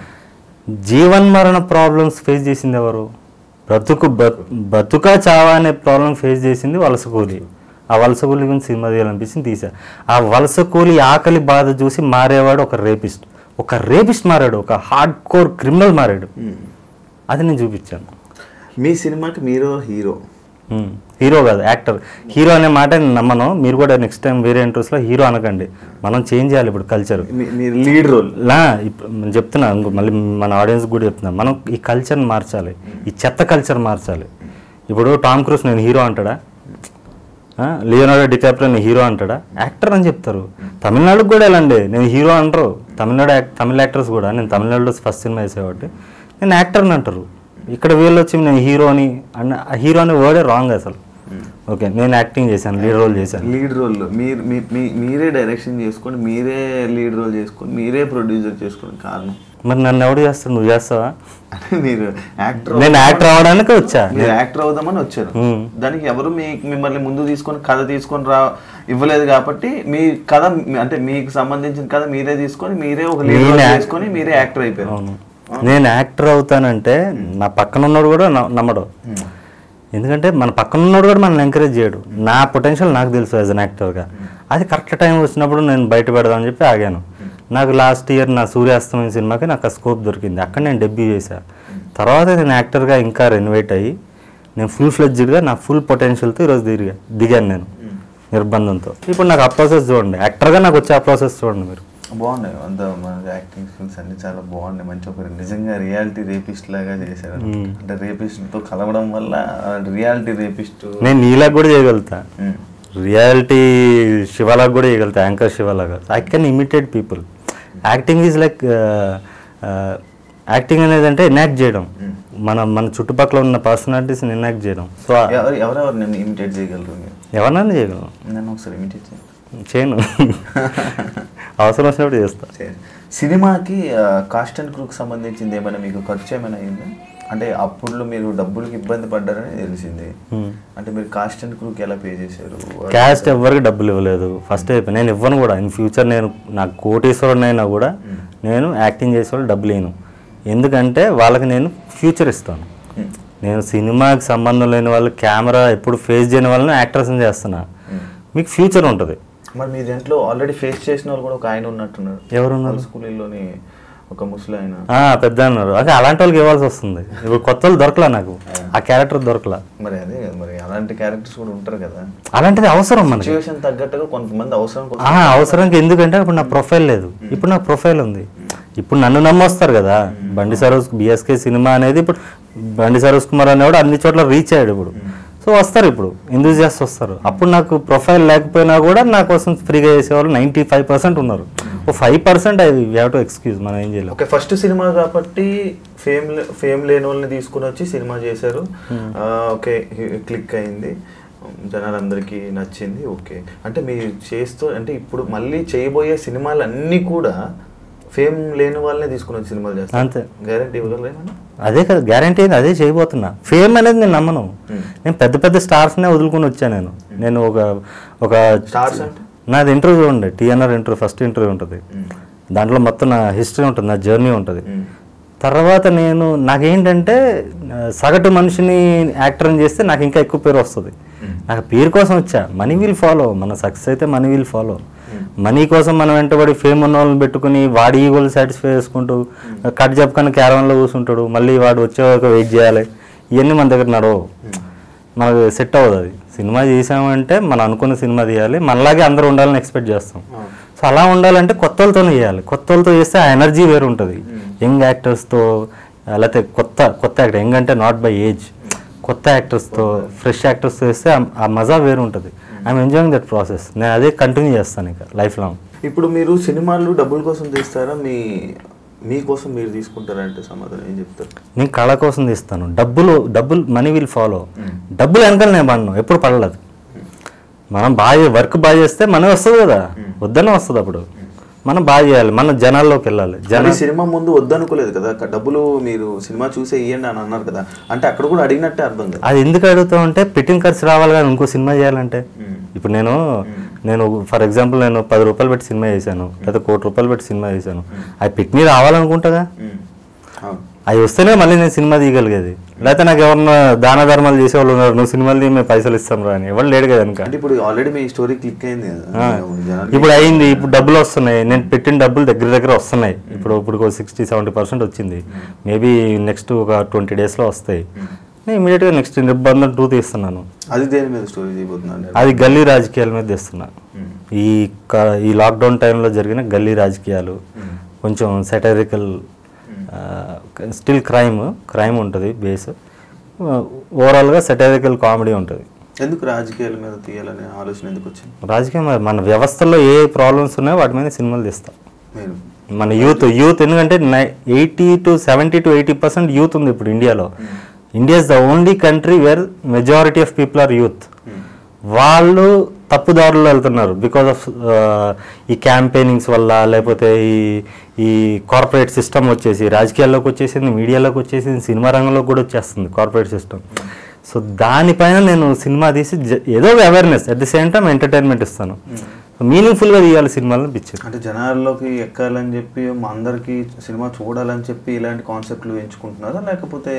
జీవన్ మరణ ప్రాబ్లమ్స్ ఫేస్ చేసింది ఎవరు బ్రతుకు బ్ర- బతుకా చావా అనే ప్రాబ్లం ఫేస్ చేసింది వలస కూలి ఆ వలస కూలి గురించి సినిమా తీయాలనిపించింది తీసా ఆ వలస కూలి ఆకలి బాధ చూసి మారేవాడు ఒక రేపిస్ట్ ఒక రేపిస్ట్ మారాడు ఒక హార్డ్ కోర్ క్రిమినల్ మారాడు అది నేను చూపించాను మీ సినిమాకి మీరు హీరో ఉమ్. హీరో కాదు యాక్టర్ హీరో అనే మాట నేను నమ్మను మీరు కూడా నెక్స్ట్ టైం వేరే ఇంట్రెస్ట్లో హీరో అనకండి మనం చేంజ్ చేయాలి ఇప్పుడు కల్చర్ మీ- మీరు లీడ్ రోల్ లా ఇప్పుడు నేను చెప్తున్నా ఇంకో మళ్ళీ మన ఆడియన్స్ కూడా చెప్తున్నా మనం ఈ కల్చర్ని మార్చాలి ఈ చెత్త కల్చర్ మార్చాలి ఇప్పుడు టామ్ క్రూస్ నేను హీరో అంటాడా లియోనార్డో డికాప్రియో నేను హీరో అంటాడా యాక్టర్ అని చెప్తారు తమిళనాడుకి కూడా వెళ్ళండి నేను హీరో అంటారు తమిళనాడు యాక్- తమిళ యాక్టర్స్ కూడా నేను తమిళనాడులో ఫస్ట్ సినిమా వేసేవాటి నేను యాక్టర్ అని అంటారు ఇక్కడ వీళ్ళు వచ్చి నేను హీరో అని అన్న హీరో అనే వర్డే రాంగ్ అసలు ఓకే నేను యాక్టింగ్ చేశాను లీడ్ రోల్ చేశాను లీడ్ రోల్ మీరు మీ- మీ- మీరే డైరెక్షన్ చేసుకొని మీరే లీడ్ రోల్ చేసుకొని మీరే ప్రొడ్యూసర్ చేసుకొని కారణం మరి నన్ను ఎవడు చేస్తాడు నువ్వు చేస్తావా అంటే మీరు యాక్టర్ నేను యాక్టర్ అవ్వడానికి వచ్చా మీరు యాక్టర్ అవుదామని వచ్చారు Hmm. దానికి ఎవరు మీ మిమ్మల్ని ముందు తీసుకొని కథ తీసుకొని రా ఇవ్వలేదు కాబట్టి మీ కథ మీ- అంటే మీకు సంబంధించిన కథ మీరే తీసుకొని మీరే ఒక లీడ్ రోల్ చేసుకొని మీరే యాక్టర్ అయిపోయారు అవును నేను యాక్టర్ అవుతానంటే నా పక్కన ఉన్నోడు కూడా న- నమ్మడు ఎందుకంటే మన పక్కన ఉన్నోడు కూడా మనల్ని ఎంకరేజ్ చేయడు నా పొటెన్షియల్ నాకు తెలుసు యాజ్ అన్ యాక్టర్గా అది కరెక్ట్ టైం వచ్చినప్పుడు నేను బయట పెడదామని చెప్పి ఆగాను నాకు లాస్ట్ ఇయర్ నా సూర్యాస్తమయం సినిమాకి నాకు ఆ స్కోప్ దొరికింది అక్కడ నేను డెబ్యూ చేశా తర్వాత నేను యాక్టర్గా ఇంకా రెనోవేట్ అయ్యి నేను ఫుల్ ఫ్లెడ్జ్డ్గా నా ఫుల్ పొటెన్షియల్తో ఈరోజు దిగా దిగాను నేను నిర్బంధంతో ఇప్పుడు నాకు ఆ ప్రాసెస్ చూడండి యాక్టర్గా నాకు వచ్చే ఆ ప్రాసెస్ చూడండి మీరు బాగున్నాయి అంత మన యాక్టింగ్ స్కిల్స్ అన్ని చాలా బాగున్నాయి మంచి ఒక నిజంగా రియాలిటీ రేపిస్ట్ లాగా చేశారు అంటే రేపిస్ట్ తో కలవడం వల్ల రియాలిటీ రేపిస్ట్ నేను నీలాగా కూడా చేయగలుగుతా రియాలిటీ శివలాగా కూడా చేయగలుగుతా యాంకర్ శివలాగా I can imitate people acting is like acting అనేది అంటే ఎనాక్ట్ చేయడం మన మన చుట్టుపక్కల ఉన్న పర్సనాలిటీస్ని ఎనాక్ట్ చేయడం సో ఎవరు ఎవరెవరు నేను ఇమిటేట్ చేయగలరు మీరు ఎవరినైనా చేయగలం నన్ను ఒకసారి ఇమిటేట్ చేయండి చేయను అవసరం వచ్చినప్పుడు చేస్తా సరే. సినిమాకి కాస్ట్ అండ్ క్రూకి సంబంధించింది ఏమైనా మీకు ఖర్చు ఏమైనా అయిందా అంటే అప్పుడు మీరు డబ్బులకి ఇబ్బంది పడ్డారని తెలిసింది అంటే మీరు కాస్ట్ అండ్ క్రూకి ఎలా పే చేశారు క్యాస్ట్ ఎవరికి డబ్బులు ఇవ్వలేదు ఫస్ట్ అయిపోయి నేను ఇవ్వను కూడా ఇన్ ఫ్యూచర్ నేను నాకు కోటీశ్వరుడైనా కూడా నేను యాక్టింగ్ చేసే వాళ్ళు డబ్బులు ఇవ్వను ఎందుకంటే వాళ్ళకి నేను ఫ్యూచర్ ఇస్తాను నేను సినిమాకి సంబంధం లేని వాళ్ళు కెమెరా ఎప్పుడు ఫేస్ చేయని వాళ్ళని యాక్టర్స్ని చేస్తున్నా మీకు ఫ్యూచర్ ఉంటుంది మరి మీ దాంట్లో ఆల్రెడీ ఫేస్ చేసిన వాళ్ళు కూడా ఒక ఆయన ఉన్నట్టున్నారు ఎవరున్నారు స్కూల్లోని ఒక ముసలి ఆయన ఆ, పెద్ద అన్నారు అదే అలాంటి వాళ్ళకి ఇవ్వాల్సి వస్తుంది ఇప్పుడు కొత్త వాళ్ళు దొరకలా నాకు ఆ క్యారెక్టర్ దొరకలా మరి అదే కదా, మరి అలాంటి క్యారెక్టర్స్ కూడా ఉంటారు కదా అలాంటిది అవసరం మనకి సిచ్యువేషన్ తగ్గట్టుగా కొంతమంది అవసరం కోసం ఆ, అవసరానికి ఎందుకంటే ఇప్పుడు నా ప్రొఫైల్ లేదు ఇప్పుడు నాకు ప్రొఫైల్ ఉంది ఇప్పుడు నన్ను నమ్మొస్తారు కదా బండి సరోజ్ బిఎస్కే సినిమా అనేది ఇప్పుడు బండి సరోజ్ కుమార్ అనేవాడు అన్ని చోట్ల రీచ్ అయ్యాడు ఇప్పుడు సో వస్తారు ఇప్పుడు ఎంతూజియాస్ట్ వస్తారు అప్పుడు నాకు ప్రొఫైల్ లేకపోయినా కూడా నా కోసం ఫ్రీగా చేసేవాళ్ళు నైంటీ ఫైవ్ పర్సెంట్ ఉన్నారు ఓ ఫైవ్ పర్సెంట్ అది హ్యావ్ టు ఎక్స్క్యూజ్ మనం ఏం చేయలేం ఓకే ఫస్ట్ సినిమా కాబట్టి ఫేమ్ ఫేమ్ లేని వాళ్ళని తీసుకుని వచ్చి సినిమా చేశారు ఆ, ఓకే క్లిక్ అయింది జనాలందరికీ నచ్చింది ఓకే అంటే మీరు చేస్తూ అంటే ఇప్పుడు మళ్ళీ చేయబోయే సినిమాలు అన్నీ కూడా ఫేమ్ లేని వాళ్ళనే తీసుకుని వచ్చి సినిమాలు చేస్తారు అంతే గ్యారంటీ ఇవ్వగలరేమన్నా అదే కదా గ్యారంటీ అయింది అదే చేయబోతున్నా ఫేమ్ అనేది నేను నమ్మను నేను పెద్ద పెద్ద స్టార్స్నే వదులుకొని వచ్చాను నేను నేను ఒక ఒక స్టార్స్ అంటే నాది ఇంటర్వ్యూ ఉండే టీఎన్ఆర్ ఇంటర్వ్యూ ఫస్ట్ ఇంటర్వ్యూ ఉంటుంది దాంట్లో మొత్తం నా హిస్టరీ ఉంటుంది నా జర్నీ ఉంటుంది తర్వాత నేను నాకేంటంటే ఆ, సగటు మనిషిని యాక్టర్ని చేస్తే నాకు ఇంకా ఎక్కువ పేరు వస్తుంది నాకు పేరు కోసం వచ్చా మనీ విల్ ఫాలో మన సక్సెస్ అయితే మనీ విల్ ఫాలో మనీ కోసం మనం వెంటబడి ఫేమ్ ఉన్న వాళ్ళని పెట్టుకుని వాడి ఈగోలు సాటిస్ఫై చేసుకుంటూ కట్ చెప్పకని క్యారవన్లో కూర్చుంటాడు మళ్ళీ వాడు వచ్చే వరకు వెయిట్ చేయాలి ఇవన్నీ మన దగ్గర నడవు మనకు సెట్ అవ్వదు అది సినిమా చేసామంటే మనం అనుకున్న సినిమా తీయాలి మనలాగే అందరూ ఉండాలని ఎక్స్పెక్ట్ చేస్తాం సో అలా ఉండాలంటే కొత్త వాళ్ళతోనే చేయాలి కొత్త వాళ్ళతో చేస్తే ఆ ఎనర్జీ వేరు ఉంటుంది యంగ్ యాక్టర్స్తో లేకపోతే కొత్త కొత్త యాక్టర్ యంగ్ అంటే నాట్ బై ఏజ్ కొత్త యాక్టర్స్తో ఫ్రెష్ యాక్టర్స్తో చేస్తే ఆ- ఆ మజా వేరు ఉంటుంది ఐఎమ్ ఎంజాయింగ్ దట్ ప్రాసెస్ నేను అదే కంటిన్యూ చేస్తాను ఇక లైఫ్ లాంగ్ ఇప్పుడు మీరు సినిమాలు డబ్బుల కోసం తీస్తారా మీ మీకోసం మీరు తీసుకుంటారా అంటే సమాధానం ఏం చెప్తారు నేను కళ కోసం తీస్తాను డబ్బులు డబ్బులు మనీ విల్ ఫాలో డబ్బులు వెనకాల నేను పడను ఎప్పుడు పడలేదు మనం బాగా వర్క్ బాగా చేస్తే మనమే వస్తుంది కదా వద్దనే వస్తుంది అప్పుడు మనం బాగా చేయాలి మన జనాల్లోకి వెళ్ళాలి జన కానీ సినిమా ముందు వద్దనుకోలేదు కదా క- డబ్బులు మీరు సినిమా చూసే ఇవ్వండి అని అన్నారు కదా అంటే అక్కడ కూడా అడిగినట్టే అర్థం కదా అది ఎందుకు అడుగుతావు అంటే పెట్టిన ఖర్చు రావాలి కానీ ఇంకో సినిమా చేయాలంటే ఇప్పుడు నేను నేను ఫర్ ఎగ్జాంపుల్ నేను పది రూపాయలు పెట్టి సినిమా చేశాను లేదా కోటి రూపాయలు పెట్టి సినిమా చేశాను అవి పెట్టిన రావాలనుకుంటాగా ఉమ్. అవును అవి వస్తేనే మళ్ళీ నేను సినిమా తీయగలిగేది లేకపోతే నాకు ఎవరన్నా దాన ధర్మాలు చేసేవాళ్ళు ఉన్నారు నువ్వు సినిమాలు తీయ మేము పైసలు ఇస్తాం రా అని ఎవరు లేడు కదా వెనక అంటే ఇప్పుడు ఆల్రెడీ మీ స్టోరీ క్లిక్ అయింది కదా జనాలకి ఇప్పుడు అయింది ఇప్పుడు డబ్బులు వస్తున్నాయి నేను పెట్టిన డబ్బులు దగ్గర దగ్గర వస్తున్నాయి ఇప్పుడు ఇప్పుడు సిక్స్టీ సెవెంటీ పర్సెంట్ వచ్చింది మేబీ నెక్స్ట్ ఒక ట్వంటీ డేస్లో వస్తాయి నేను ఇమీడియట్గా నెక్స్ట్ నిర్బంధం టూ తీస్తున్నాను అది దేని మీద స్టోరీ చేయబోతున్నాను అది గల్లీ రాజకీయాల మీద తెస్తున్నా ఈ క- ఈ లాక్డౌన్ టైంలో జరిగిన గల్లీ రాజకీయాలు కొంచెం సెటరికల్ స్టిల్ క్రైమ్ క్రైమ్ ఉంటుంది బేస్ ఓవరాల్గా సెటరికల్ కామెడీ ఉంటుంది ఎందుకు రాజకీయాల మీద తీయాలనే ఆలోచన ఎందుకు వచ్చింది రాజకీయం మరి మన వ్యవస్థలో ఏ ప్రాబ్లమ్స్ ఉన్నాయో వాటి మీద సినిమాలు తీస్తాం మీరు మన యూత్ యూత్ ఎందుకంటే eighty to seventy to eighty percent youth ఉంది ఇప్పుడు ఇండియాలో India is the only country where majority of people are youth వాళ్ళు తప్పుదారులు వెళ్తున్నారు బికాస్ ఆఫ్ ఈ క్యాంపెయినింగ్స్ వల్ల లేకపోతే ఈ ఈ కార్పొరేట్ సిస్టమ్ వచ్చేసి రాజకీయాల్లోకి వచ్చేసింది మీడియాలోకి వచ్చేసింది సినిమా రంగంలోకి కూడా వచ్చేస్తుంది కార్పొరేట్ సిస్టమ్ సో దానిపైన నేను సినిమా తీసి జ- ఏదో awareness at the same time entertainment ఇస్తాను మీనింగ్ఫుల్గా తీయాలి సినిమాలను పిక్చర్ అంటే జనాల్లోకి ఎక్కాలని చెప్పి మా అందరికి సినిమా చూడాలని చెప్పి ఇలాంటి కాన్సెప్ట్లు ఎంచుకుంటున్నారా లేకపోతే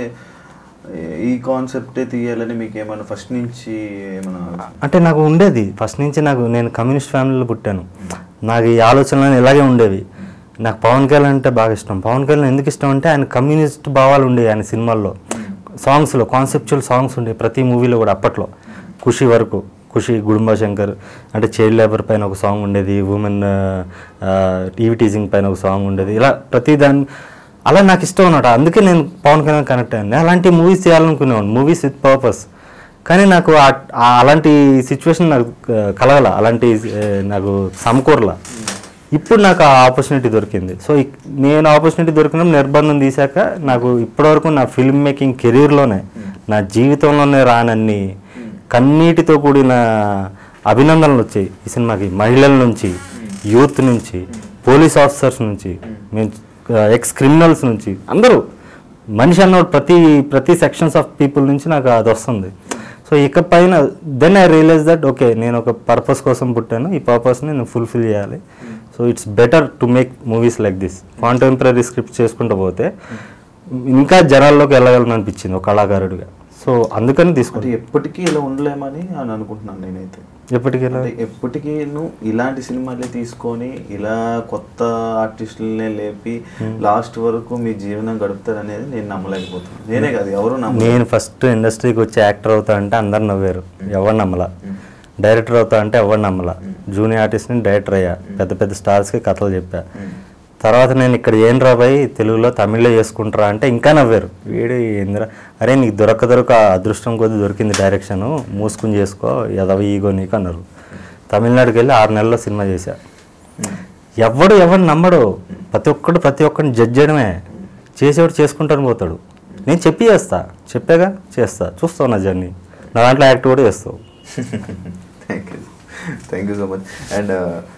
ఏ- ఈ కాన్సెప్టే తీయాలని మీకు ఏమైనా ఫస్ట్ నుంచి ఏమైనా అంటే నాకు ఉండేది ఫస్ట్ నుంచి నాకు నేను కమ్యూనిస్ట్ ఫ్యామిలీలో పుట్టాను నాకు ఈ ఆలోచనలు ఇలాగే ఉండేవి నాకు పవన్ కళ్యాణ్ అంటే బాగా ఇష్టం పవన్ కళ్యాణ్ ఎందుకు ఇష్టం అంటే ఆయన కమ్యూనిస్ట్ భావాలు ఉండేవి ఆయన సినిమాల్లో సాంగ్స్లో కాన్సెప్చువల్ సాంగ్స్ ఉండేవి ప్రతి మూవీలో కూడా అప్పట్లో ఖుషి వరకు ఖుషి గుడుంబ శంకర్ అంటే చైల్డ్ లేబర్ పైన ఒక సాంగ్ ఉండేది ఉమెన్ టీవీ టీజింగ్ పైన ఒక సాంగ్ ఉండేది ఇలా ప్రతి దాని అలా నాకు ఇష్టం అన్నమాట అందుకే నేను పవన్ కళ్యాణ్ కనెక్ట్ అయ్యాను అలాంటి మూవీస్ చేయాలనుకునేవాడు మూవీస్ విత్ పర్పస్ కానీ నాకు ఆ- ఆ అలాంటి సిచ్యువేషన్ నాకు ఆ, కలగల అలాంటి ఆ, నాకు సమకూరల ఇప్పుడు నాకు ఆ ఆపర్చునిటీ దొరికింది సో ఇక్- నేను ఆపర్చునిటీ దొరికినప్పుడు నిర్బంధం తీశాక నాకు ఇప్పటివరకు నా ఫిల్మ్ మేకింగ్ కెరీర్లోనే నా జీవితంలోనే రానన్ని కన్నీటితో కూడిన అభినందనలు వచ్చాయి ఈ సినిమాకి మహిళల నుంచి యూత్ నుంచి పోలీస్ ఆఫీసర్స్ నుంచి మేము ఎక్స్ క్రిమినల్స్ నుంచి అందరూ మనిషి అన్నోడు ప్రతి ప్రతి సెక్షన్స్ ఆఫ్ పీపుల్ నుంచి నాకు అది వస్తుంది సో ఇక పైన then I realize that okay నేను ఒక పర్పస్ కోసం పుట్టాను ఈ పర్పస్ని నేను ఫుల్ఫిల్ చేయాలి so it's better to make movies like this contemporary script చేసుకుంటూ పోతే ఇంకా జనాల్లోకి వెళ్ళగలను అనిపించింది ఒక కళాకారుడిగా సో అందుకని అంటే తీసుకుంటాను ఎప్పటికీ ఇలా ఉండలేమని అని అనుకుంటున్నాను నేనైతే ఎప్పటికీ ఎలా అంటే ఎప్పటికీ నువ్వు ఇలాంటి సినిమాలే తీసుకొని ఇలా కొత్త ఆర్టిస్టులనే లేపి లాస్ట్ వరకు మీ జీవనం గడుపుతారనేది నేను నమ్మలేకపోతున్నాను నేనే కాదు ఎవరు నమ్మలేదు నేను ఫస్ట్ ఇండస్ట్రీకి వచ్చి యాక్టర్ అవుతా అంటే అందరు నవ్వారు ఎవరు నమ్మలా డైరెక్టర్ అవుతా అంటే ఎవరు నమ్మలా జూనియర్ ఆర్టిస్ట్ని డైరెక్టర్ అయ్యా పెద్ద పెద్ద స్టార్స్కి కథలు చెప్పా తర్వాత నేను ఇక్కడ ఏం రాబాయి తెలుగులో తమిళ్లో చేసుకుంటారా అంటే ఇంకా నవ్వారు వీడు ఏందిరా అరే నీకు దొరక దొరక అదృష్టం కొద్ది దొరికింది డైరెక్షన్ మూసుకుని చేసుకో ఎదవ ఈగో నీకు అన్నారు తమిళనాడుకి వెళ్ళి ఆరు నెలల్లో సినిమా చేశా ఎవడు ఎవడు నమ్మడు ప్రతి ఒక్కడు ప్రతి ఒక్కడిని జడ్జ్ చేయడమే చేసేవాడు చేసుకుంటాను పోతాడు నేను చెప్పి చేస్తా చెప్పాగా చేస్తా చూస్తావు నా జర్నీ నా దాంట్లో యాక్ట్ కూడా చేస్తావు thank you thank you so much and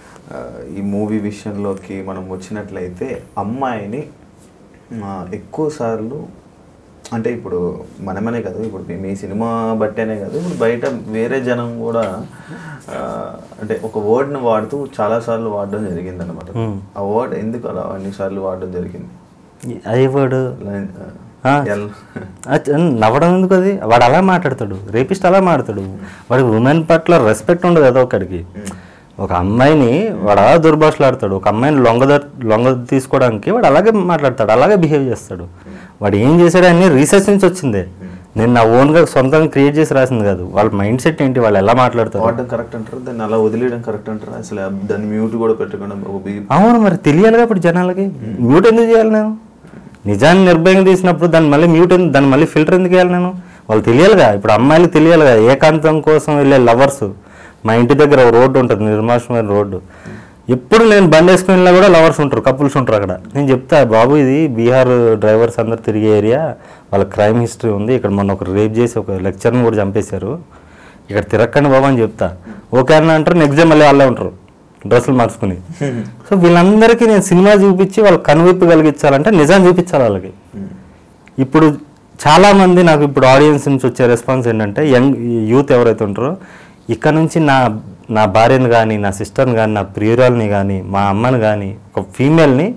ఈ మూవీ విషయంలోకి మనం వచ్చినట్లయితే అమ్మాయిని ఆ, ఎక్కువ సార్లు అంటే ఇప్పుడు మనమనే కాదు ఇప్పుడు మీ- మీ సినిమా బట్టేనే కాదు ఇప్పుడు బయట వేరే జనం కూడా ఆ, అంటే ఒక వర్డ్ని వాడుతూ చాలాసార్లు వాడడం జరిగింది అనమాట Hmm. ఆ వర్డ్ ఎందుకు అలా అన్నిసార్లు వాడడం జరిగింది అయ్యవాడు లైన్, ఆ. ఎల్- అచ్చ- నవ్వడం ఎందుకు అది వాడు అలా మాట్లాడతాడు రేపిస్ట్ అలా మాట్లాడతాడు వాడికి ఉమెన్ పట్ల రెస్పెక్ట్ ఉండదు ఏదో ఒకడికి ఒక అమ్మాయిని వాడు అలా దుర్భాషలాడతాడు ఒక అమ్మాయిని లొంగ లొంగ తీసుకోవడానికి వాడు అలాగే మాట్లాడతాడు అలాగే బిహేవ్ చేస్తాడు వాడు ఏం చేశాడు అన్ని రీసెర్చ్ నుంచి వచ్చిందే నేను నా ఓన్గా సొంతంగా క్రియేట్ చేసి రాసింది కాదు వాళ్ళ మైండ్ సెట్ ఏంటి వాళ్ళు ఎలా మాట్లాడతారు వాడడం కరెక్ట్ అంటారు దాన్ని అలా వదిలేయడం కరెక్ట్ అంటారు అసలు దాన్ని మ్యూట్ కూడా పెట్టకుండా ఒక బీ- అవును మరి తెలియాలిగా ఇప్పుడు జనాలకి మ్యూట్ ఎందుకు చేయాలి నేను నిజాన్ని నిర్భయంగా తీసినప్పుడు దాన్ని మళ్ళీ మ్యూట్ ఎందుకు దాన్ని మళ్ళీ ఫిల్టర్ ఎందుకు వేయాలి నేను వాళ్ళు తెలియాలిగా ఇప్పుడు అమ్మాయిలకు తెలియాలిగా ఏకాంతం కోసం వెళ్ళే లవర్స్ మా ఇంటి దగ్గర ఒక రోడ్డు ఉంటుంది నిర్మాషమైన రోడ్డు ఎప్పుడు నేను బండి వేసుకుని వెళ్ళినా కూడా లవర్స్ ఉంటారు కపుల్స్ ఉంటారు అక్కడ నేను చెప్తా బాబు ఇది బీహార్ డ్రైవర్స్ అందరు తిరిగే ఏరియా వాళ్ళ క్రైమ్ హిస్టరీ ఉంది ఇక్కడ మొన్న ఒక రేప్ చేసి ఒక లెక్చర్ని కూడా చంపేశారు ఇక్కడ తిరక్కండి బాబు అని చెప్తా ఓకే అన్న అంటారు నెక్స్ట్ డే మళ్ళీ వాళ్ళే ఉంటారు డ్రెస్సులు మార్చుకుని సో వీళ్ళందరికీ నేను సినిమా చూపించి వాళ్ళకి కనువిప్పు కలిగించాలంటే నిజం చూపించాలి వాళ్ళకి ఇప్పుడు చాలా మంది నాకు ఇప్పుడు ఆడియన్స్ నుంచి వచ్చే రెస్పాన్స్ ఏంటంటే యంగ్ యూత్ ఎవరైతే ఉంటారో ఇక్కడ నుంచి నా నా భార్యను కానీ నా సిస్టర్ని కానీ నా ప్రియురాల్ని కానీ మా అమ్మని కానీ ఒక ఫీమేల్ని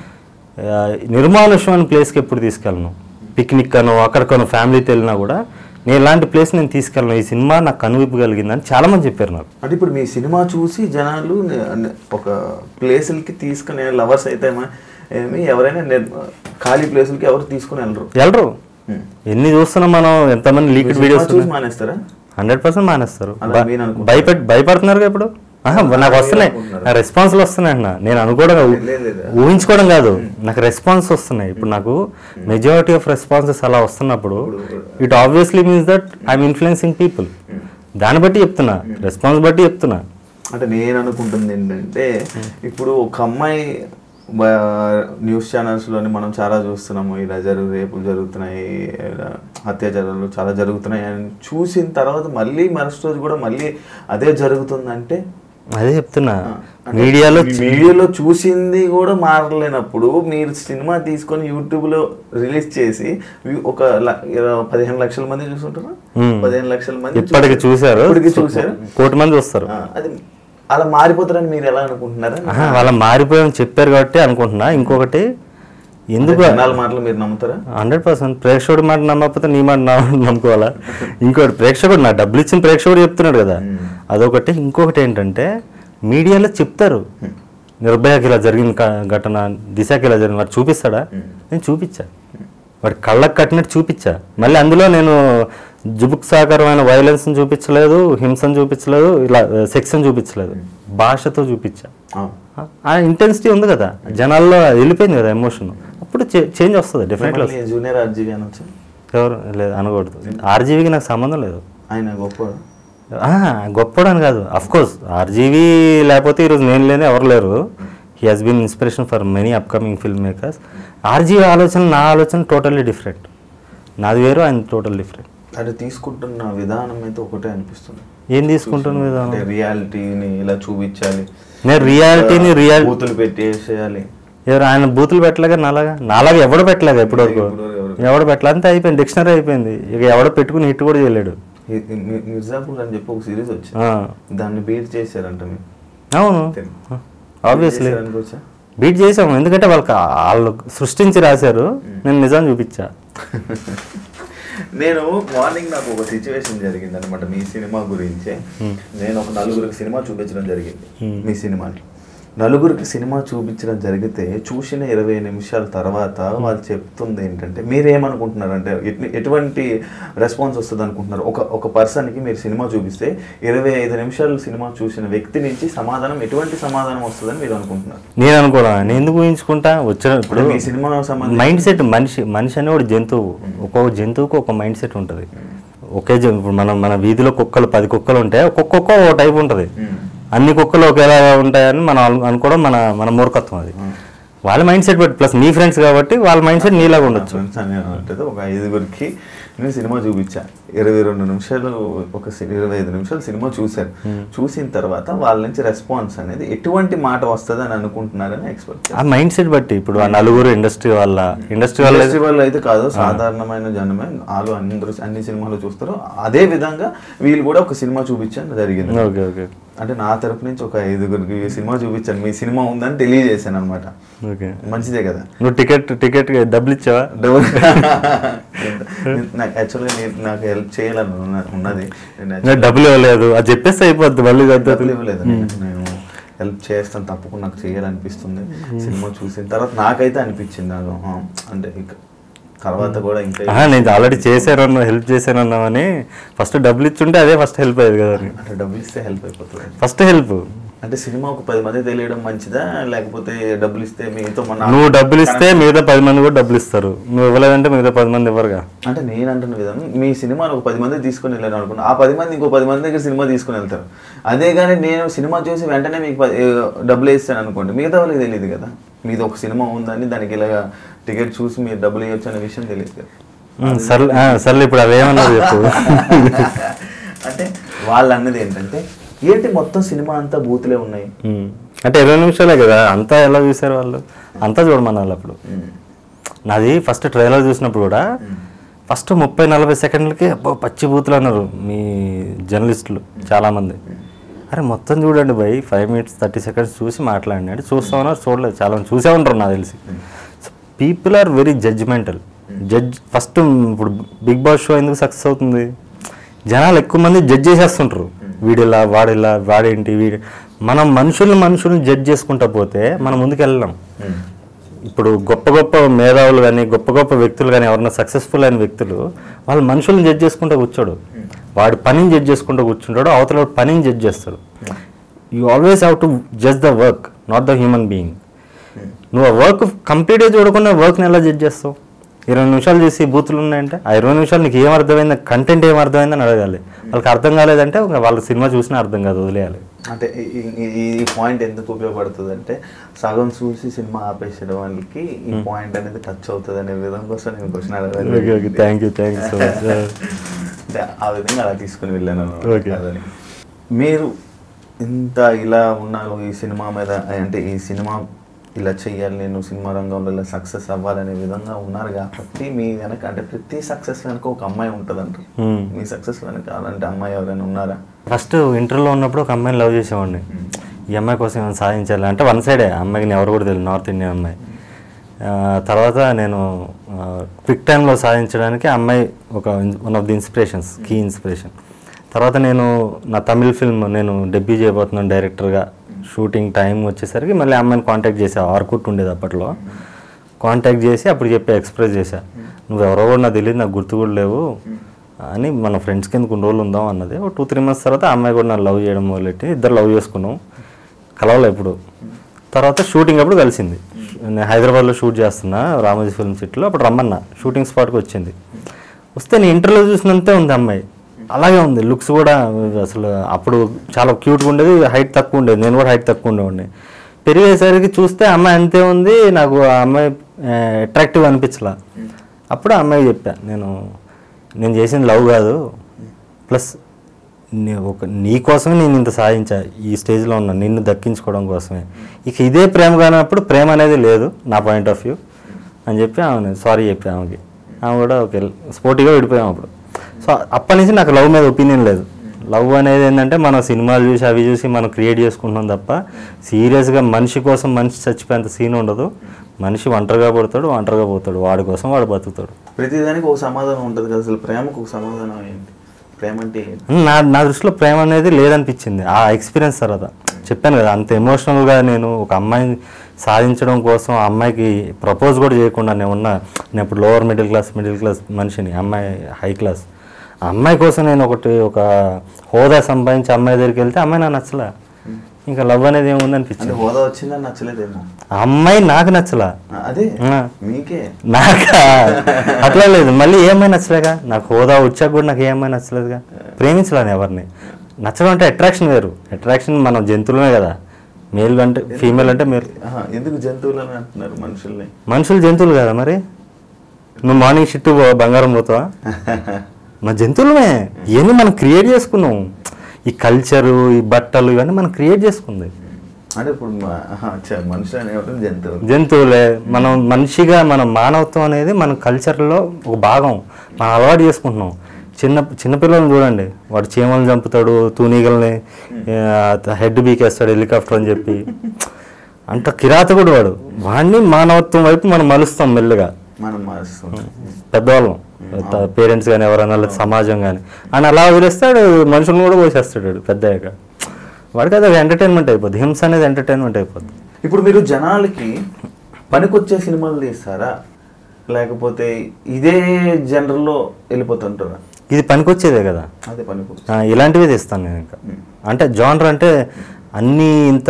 ఆ, నిర్మానుష్యమైన ప్లేస్కి ఎప్పుడు తీసుకెళ్ళను పిక్నిక్ అను అక్కడికను ఫ్యామిలీతో వెళ్ళినా కూడా నేను ఇలాంటి ప్లేస్ నేను తీసుకెళ్ళను ఈ సినిమా నాకు కనువిప్పు కలిగిందని చాలామంది చెప్పారు నాకు అంటే ఇప్పుడు మీ సినిమా చూసి జనాలు నే- నే- ఒక ప్లేసులకి తీసుకునే లవర్స్ అయితే ఏమ- ఏమి ఎవరైనా నిర్- ఖాళీ ప్లేసులకి ఎవరు తీసుకుని వెళ్ళరు వెళ్ళరు Hmm. ఎన్ని చూస్తున్నాం మనం ఎంతమంది లీక్డ్ సినిమా వీడియోస్ చూసి మానేస్తారా హండ్రెడ్ పర్సెంట్ మానేస్తారు అలా బ- మీరు అనుకుంటున్నారా? భయపెట్ భయపడుతున్నారు ఇప్పుడు ఆహా, నాకు వస్తున్నాయి అనుకుంటున్నారా? నా రెస్పాన్స్లు వస్తున్నాయి అన్న నేను అనుకోవడం కాదు, లేదు, లేదు. ఊహించుకోవడం కాదు నాకు రెస్పాన్స్ వస్తున్నాయి ఇప్పుడు నాకు మెజారిటీ ఆఫ్ రెస్పాన్సెస్ అలా వస్తున్నప్పుడు it obviously means that I'm influencing people దాన్ని బట్టి చెప్తున్నా రెస్పాన్స్ బట్టి చెప్తున్నా అంటే నేను అనుకుంటుంది ఏంటంటే ఇప్పుడు ఒక అమ్మాయి బ- న్యూస్ ఛానల్స్లోని మనం చాలా చూస్తున్నాము ఇలా జరుగు రేపులు జరుగుతున్నాయి ఇలా అత్యాచారాలు చాలా జరుగుతున్నాయి అని చూసిన తర్వాత మళ్ళీ మరుసటి రోజు కూడా మళ్ళీ అదే జరుగుతుందంటే అదే చెప్తున్నా అంటే మీడియాలో మీ వీడియోలో చూసింది కూడా మారలేనప్పుడు మీరు సినిమా తీసుకొని యూట్యూబ్లో రిలీజ్ చేసి view ఒక ల- ఇరవై- పదిహేను లక్షల మంది చూసుంటారా Hmm. పదిహేను లక్షల మంది ఇప్పటికి చూశారు ఇప్పటికి చూశారు కోటి మంది వస్తారు ఆ, అది అలా మారిపోతారని మీరు ఎలా అనుకుంటున్నారా ఆహా, వాళ్ళ మారిపోయామని చెప్పారు కాబట్టి అనుకుంటున్నా ఇంకొకటి ఎందుకు జనాల మాటలు మీరు నమ్ముతారా హండ్రెడ్ పర్సెంట్ ప్రేక్షకుడి మాట నమ్మకపోతే నీ మాట నా నమ్ముకోవాలా ఇంకోటి ప్రేక్షకుడు నా డబ్బులు ఇచ్చిన ప్రేక్షకుడు చెప్తున్నాడు కదా అదొకటి ఇంకొకటి ఏంటంటే మీడియాలో చెప్తారు నిర్భయకి ఇలా జరిగిన క- ఘటన దిశకి ఇలా జరిగింది వాడు చూపిస్తాడా నేను చూపించా వాడి కళ్ళకు కట్టినట్టు చూపించా మళ్ళీ అందులో నేను జుబుక్సాకరమైన వైలెన్స్ని చూపించలేదు హింసను చూపించలేదు ఇలా సెక్స్ని చూపించలేదు భాషతో చూపించా ఆ. ఆ ఇంటెన్సిటీ ఉంది కదా జనాల్లో అది వెళ్ళిపోయింది కదా ఎమోషన్ అప్పుడు చేంజ్ వస్తుంది డెఫినెట్లీ మిమ్మల్ని జూనియర్ ఆర్జీవి అనొచ్చు ఎవరు లేదు అనకూడదు ఆర్జీవీకి నాకు సంబంధం లేదు ఆయన గొప్ప ఆ, గొప్పడని కాదు అఫ్ కోర్స్ ఆర్జీవీ లేకపోతే ఈరోజు నేను లేని ఎవరు లేరు he has been inspiration for many upcoming film makers RGV ఆలోచన నా ఆలోచన టోటల్లీ డిఫరెంట్ నాది వేరు ఆయన టోటల్ డిఫరెంట్ అది తీసుకుంటున్న విధానం అయితే ఒకటే అనిపిస్తుంది ఏం తీసుకుంటాను విధానం అంటే రియాలిటీని ఇలా చూపించాలి నేను రియాలిటీని రియల్ బూతులు పెట్టేసేయాలి ఎవరు ఆయన బూతులు పెట్టలేగా నాలాగా నాలాగా ఎవడు పెట్టలేగా ఇప్పటివరకు ఎవడు పెట్టలే అంతే అయిపోయింది డిక్షనరీ అయిపోయింది ఇక ఎవడో పెట్టుకుని హిట్ కూడా చేయలేడు ఈ- ఈ మీ- మిర్జాపూర్ అని చెప్పి ఒక సిరీస్ వచ్చింది ఆ, దాన్ని బీట్ చేశారంట మీరు అవును ఆబ్వియస్లీ అనుకోవచ్చా బీట్ చేసాము ఎందుకంటే వాళ్ళకి వాళ్ళు సృష్టించి రాశారు నేను నిజం చూపించా నేను మార్నింగ్ నాకు ఒక సిచ్యువేషన్ జరిగింది అనమాట మీ సినిమా గురించే నేను ఒక నలుగురికి సినిమా చూపించడం జరిగింది మీ సినిమాని నలుగురికి సినిమా చూపించడం జరిగితే చూసిన ఇరవై నిమిషాల తర్వాత వాళ్ళు చెప్తుంది ఏంటంటే మీరేమనుకుంటున్నారంటే ఎటు- ఎటువంటి రెస్పాన్స్ వస్తుంది అనుకుంటున్నారు ఒక ఒక పర్సన్కి మీరు సినిమా చూపిస్తే ఇరవై ఐదు నిమిషాలు సినిమా చూసిన వ్యక్తి నుంచి సమాధానం ఎటువంటి సమాధానం వస్తుందని మీరు అనుకుంటున్నారు నేను అనుకోవడం నేను ఎందుకు ఊహించుకుంటా వచ్చిన ఇప్పుడు ఇప్పుడు మీ సినిమా సంబంధించి మైండ్ సెట్ మనిషి మనిషి అనే ఒక జంతువు ఒక్కొక్క జంతువుకు ఒక మైండ్ సెట్ ఉంటుంది ఒకే జం- ఇప్పుడు మనం మన వీధిలో కుక్కలు పది కుక్కలు ఉంటే ఒక్కొక్క కుక్క ఓ టైప్ ఉంటుంది అన్ని కుక్కలు ఒకేలా ఉంటాయని మనం అను- అనుకోవడం మన మన మూర్ఖత్వం అది వాళ్ళ మైండ్ సెట్ బట్టి ప్లస్ నీ ఫ్రెండ్స్ కాబట్టి వాళ్ళ మైండ్ సెట్ నీలాగా ఉండొచ్చు ఫ్రెండ్స్ అనే ఉంటుంది ఒక ఐదుగురికి నేను సినిమా చూపించా ఇరవై రెండు నిమిషాలు ఒక సి- ఇరవై ఐదు నిమిషాలు సినిమా చూశారు చూసిన తర్వాత వాళ్ళ నుంచి రెస్పాన్స్ అనేది ఎటువంటి మాట వస్తుంది అని అనుకుంటున్నారని ఎక్స్పెక్ట్ ఆ మైండ్ సెట్ బట్టి ఇప్పుడు ఆ నలుగురు ఇండస్ట్రీ వల్ల ఇండస్ట్రీ వల్ల ఫెస్టివల్ అయితే కాదు సాధారణమైన జనమే వాళ్ళు అందరూ అన్ని సినిమాలు చూస్తారు అదే విధంగా వీళ్ళు కూడా ఒక సినిమా చూపించడం జరిగింది ఓకే ఓకే అంటే నా తరపు నుంచి ఒక ఐదుగురికి సినిమా చూపించాను మీ సినిమా ఉందని తెలియజేశాను అనమాట ఓకే మంచిదే కదా నువ్వు టికెట్ టికెట్ డబ్బులు ఇచ్చావా డబుల్ నాకు యాక్చువల్గా నేను నాకు హెల్ప్ చేయాలని ఉన్న- ఉన్నది నేను నేను డబ్బులు ఇవ్వలేదు అది చెప్పేస్తే అయిపోద్ది మళ్ళీ డబ్బులు ఇవ్వలేదు నేను నేను హెల్ప్ చేస్తాను తప్పకుండా నాకు చేయాలనిపిస్తుంది సినిమా చూసిన తర్వాత నాకైతే అనిపించింది నాకు ఆ, అంటే ఇక తర్వాత కూడా ఇంకా ఆహా, నేను ఆల్రెడీ చేశాను హెల్ప్ చేశానన్నామని ఫస్ట్ డబ్బులు ఇచ్చుంటే అదే ఫస్ట్ హెల్ప్ అయ్యేది కదా అంటే డబ్బులు ఇస్తే హెల్ప్ అయిపోతుంది ఫస్ట్ హెల్ప్ అంటే సినిమా ఒక పది మంది తెలియడం మంచిదా లేకపోతే డబ్బులు ఇస్తే మీతో మన నువ్వు డబ్బులు ఇస్తే మిగతా పది మంది కూడా డబ్బులు ఇస్తారు నువ్వు ఇవ్వలేదంటే మిగతా పది మంది ఇవ్వరుగా అంటే నేను అంటున్న విధానం మీ సినిమాను ఒక పది మంది తీసుకొని వెళ్ళాను అనుకున్నా ఆ పది మంది ఇంకో పది మంది దగ్గర సినిమా తీసుకొని వెళ్తారు అదే కానీ నేను సినిమా చూసి వెంటనే మీకు పది- ఏ, డబ్బులు వేస్తాను అనుకోండి మిగతా వాళ్ళకి తెలియదు కదా మీది ఒక సినిమా ఉందని దానికి ఇలాగా టికెట్ చూసి మీరు డబ్బులు ఇవ్వచ్చు అనే విషయం తెలియదు కదా ఉమ్, సర్లే ఆ, సర్లే ఇప్పుడు అవేమన్నా చెప్పు అంటే వాళ్ళు అన్నది ఏంటంటే ఏంటి మొత్తం సినిమా అంతా బూతులే ఉన్నాయి ఉమ్. అంటే ఇరవై నిమిషాలే కదా అంతా ఎలా చూసారు వాళ్ళు అంతా చూడమన్నారు అప్పుడు నాది ఫస్ట్ ట్రైలర్ చూసినప్పుడు కూడా ఫస్ట్ ముప్పై నలభై సెకండ్లకి అబ్బో పచ్చి బూతులు అన్నారు మీ జర్నలిస్టులు చాలామంది అరే మొత్తం చూడండి భయ్ ఫైవ్ మినిట్స్ థర్టీ సెకండ్స్ చూసి మాట్లాడండి అంటే చూస్తామన్నారు చూడలేదు చాలా మంది చూసే ఉంటారు నాకు తెలిసి people are very judgemental judge first ఇప్పుడు బిగ్ బాస్ షో ఎందుకు సక్సెస్ అవుతుంది జనాలు ఎక్కువ మంది జడ్జ్ చేసేస్తుంటారు వీడిలా వాడిలా వాడేంటి వీడి మనం మనుషుల్ని మనుషుల్ని జడ్జ్ చేసుకుంటా పోతే మనం ముందుకు వెళ్ళాం ఇప్పుడు గొప్ప గొప్ప మేధావులు కానీ గొప్ప గొప్ప వ్యక్తులు కానీ ఎవరైనా సక్సెస్ఫుల్ అయిన వ్యక్తులు వాళ్ళు మనుషుల్ని జడ్జ్ చేసుకుంటూ కూర్చోడు వాడి పనిని జడ్జ్ చేసుకుంటూ కూర్చుంటాడు అవతల వాడి పనిని జడ్జ్ చేస్తాడు you always have to judge the work not the human being నువ్వు ఆ వర్క్ కంప్లీట్గా చూడకుండా వర్క్ని ఎలా జడ్జ్ చేస్తావు ఇరవై నిమిషాలు చేసి బూతులు ఉన్నాయంటే ఆ ఇరవై నిమిషాలు నీకు ఏం అర్థమైంది కంటెంట్ ఏం అర్థమైందని అడగాలి వాళ్ళకి అర్థం కాలేదంటే ఇంకా వాళ్ళ సినిమా చూసినా అర్థం కాదు వదిలేయాలి అంటే ఈ- ఈ- ఈ పాయింట్ ఎందుకు ఉపయోగపడుతుంది అంటే సగం చూసి సినిమా ఆపేసడం వాళ్ళకి ఈ పాయింట్ అనేది టచ్ అవుతుంది అనే విధం కోసం నేను question okay okay thank you thank you so much అంటే ఆ విధంగా అలా తీసుకుని వెళ్ళాను అన్నమాట. Okay. అదని. మీరు ఇంత ఇలా ఉన్నారు ఈ సినిమా మీద అంటే ఈ సినిమా ఇలా చెయ్యాలి నేను సినిమా రంగంలో ఇలా సక్సెస్ అవ్వాలనే విధంగా ఉన్నారు కాబట్టి మీ వెనక అంటే ప్రతి సక్సెస్ వెనక ఒక అమ్మాయి ఉంటుంది అంటారు Hmm. మీ సక్సెస్ వెనక అలాంటి అమ్మాయి ఎవరైనా ఉన్నారా ఫస్ట్ ఇంటర్లో ఉన్నప్పుడు ఒక అమ్మాయిని లవ్ చేసేవాడిని ఈ అమ్మాయి కోసం ఏమైనా సాధించాలి అంటే వన్ సైడే ఆ అమ్మాయికి నేను ఎవరు కూడా తెలియదు నార్త్ ఇండియన్ అమ్మాయి ఆ, తర్వాత నేను క్విక్ టైంలో సాధించడానికి ఆ అమ్మాయి ఒక వన్ ఆఫ్ ది ఇన్స్పిరేషన్స్ కీ ఇన్స్పిరేషన్ తర్వాత నేను నా తమిళ్ ఫిల్మ్ నేను డెబ్యూ చేయబోతున్నాను డైరెక్టర్గా షూటింగ్ టైం వచ్చేసరికి మళ్ళీ ఆ అమ్మాయిని కాంటాక్ట్ చేసా ఆర్కుట్ ఉండేది అప్పట్లో కాంటాక్ట్ చేసి అప్పుడు చెప్పి ఎక్స్ప్రెస్ చేశా నువ్వు ఎవరో కూడా నాకు తెలియదు నాకు గుర్తు కూడా లేవు అని మన ఫ్రెండ్స్ కింద కొన్ని రోజులు ఉందాం అన్నది ఒక టూ త్రీ మంత్స్ తర్వాత ఆ అమ్మాయి కూడా నన్ను లవ్ చేయడం మొదలెట్టి ఇద్దరు లవ్ చేసుకున్నాం కలవలే ఎప్పుడు తర్వాత షూటింగ్ అప్పుడు కలిసింది నేను హైదరాబాద్లో షూట్ చేస్తున్నా రామోజీ ఫిల్మ్ సిటీలో అప్పుడు రమ్మన్నా షూటింగ్ స్పాట్కి వచ్చింది వస్తే నేను ఇంటర్వ్యూ చూసినంతే ఉంది అమ్మాయి అలాగే ఉంది లుక్స్ కూడా అసలు అప్పుడు చాలా క్యూట్గా ఉండేది హైట్ తక్కువ ఉండేది నేను కూడా హైట్ తక్కువ ఉండేవాడిని పెరిగేసరికి చూస్తే అమ్మాయి అంతే ఉంది నాకు ఆ అమ్మాయి అట్రాక్టివ్ అనిపించలా అప్పుడు ఆ అమ్మాయి చెప్పా నేను నేను చేసింది లవ్ కాదు ప్లస్ నీ- ఒక నీ కోసమే నేను ఇంత సాధించా ఈ స్టేజ్లో ఉన్నా నిన్ను దక్కించుకోవడం కోసమే ఇక ఇదే ప్రేమ కానప్పుడు ప్రేమ అనేది లేదు నా పాయింట్ ఆఫ్ వ్యూ అని చెప్పి ఆమె సారీ చెప్పి ఆమెకి ఆమె కూడా ఓకే స్పోర్టివ్గా విడిపోయాం అప్పుడు సో అప్పటి నుంచి నాకు లవ్ మీద ఒపీనియన్ లేదు లవ్ అనేది ఏంటంటే మనం సినిమాలు చూసి అవి చూసి మనం క్రియేట్ చేసుకుంటున్నాం తప్ప సీరియస్గా మనిషి కోసం మనిషి చచ్చిపోయేంత సీన్ ఉండదు మనిషి ఒంటరిగా పడతాడు ఒంటరిగా పోతాడు వాడి కోసం వాడు బతుకుతాడు ప్రతిదానికి ఒక సమాధానం ఉంటుంది కదా అసలు ప్రేమకు ఒక సమాధానం ఏంటి ప్రేమ అంటే ఏంటి నా నా దృష్టిలో ప్రేమ అనేది లేదనిపించింది ఆ ఎక్స్పీరియన్స్ తర్వాత చెప్పాను కదా అంత ఎమోషనల్గా నేను ఒక అమ్మాయిని సాధించడం కోసం ఆ అమ్మాయికి ప్రపోజ్ కూడా చేయకుండా నేను ఉన్న నేను ఇప్పుడు lower middle class middle class మనిషిని అమ్మాయి హై క్లాస్ ఆ అమ్మాయి కోసం నేను ఒకటి ఒక హోదా సంపాదించి అమ్మాయి దగ్గరికి వెళ్తే అమ్మాయి నాకు నచ్చలా ఇంకా లవ్ అనేది ఏముంది అంటే అనిపించింది హోదా వచ్చిందని నచ్చలేదేమో ఆ అమ్మాయి నాకు నచ్చలా ఆ, అదే ఆ. మీకే నాకా అట్లా లేదు మళ్ళీ ఏమై నచ్చలేగా నాకు హోదా వచ్చాక కూడా నాకు ఏమై నచ్చలేదుగా ప్రేమించలేను ఎవరిని నచ్చడం అంటే అట్రాక్షన్ వేరు అట్రాక్షన్ మనం జంతువులమే కదా మేల్ అంటే ఫీమేల్ అంటే మీరు ఆహా, ఎందుకు జంతువులని అంటున్నారు మనుషుల్ని మనుషులు జంతువులు కదా మరి నువ్వు మార్నింగ్ షిఫ్ట్ బంగారం పోతావా మన జంతువులమే ఇవన్నీ మనం క్రియేట్ చేసుకున్నాం ఈ కల్చరు ఈ బట్టలు ఇవన్నీ మనం క్రియేట్ చేసుకుంది అంటే ఇప్పుడు మా- ఆహా, అచ్చా, మనుషులు అనేవాళ్ళు జంతువులు జంతువులే మనం మనిషిగా మన మానవత్వం అనేది మన కల్చర్లో ఒక భాగం మనం అలవాటు చేసుకుంటున్నాం చిన్న చిన్నపిల్లల్ని చూడండి వాడు చీమలను చంపుతాడు తూనీగల్ని హెడ్ బీకేస్తాడు హెలికాప్టర్ అని చెప్పి అంత కిరాతకుడు వాడు వాడిని మానవత్వం వైపు మనం మలుస్తాం మెల్లిగా మనం మారుస్తుంటాం పెద్దవాళ్ళం పేరెంట్స్ కానీ ఎవరైనా లేదా సమాజం కానీ అని అలా వదిలేస్తాడు మనుషులను కూడా పోసేస్తాడు వాడు పెద్దయ్యాక వాడికి అది ఎంటర్టైన్మెంట్ అయిపోద్ది హింస అనేది ఎంటర్టైన్మెంట్ అయిపోద్ది ఇప్పుడు మీరు జనాలకి పనికొచ్చే సినిమాలు తీస్తారా లేకపోతే ఇదే జనరల్లో వెళ్ళిపోతుంటారా ఇది పనికొచ్చేదే కదా అదే పనికొచ్చు ఆ, ఇలాంటివి తీస్తాను నేను ఇంకా అంటే జానర్ అంటే అన్నీ ఇంత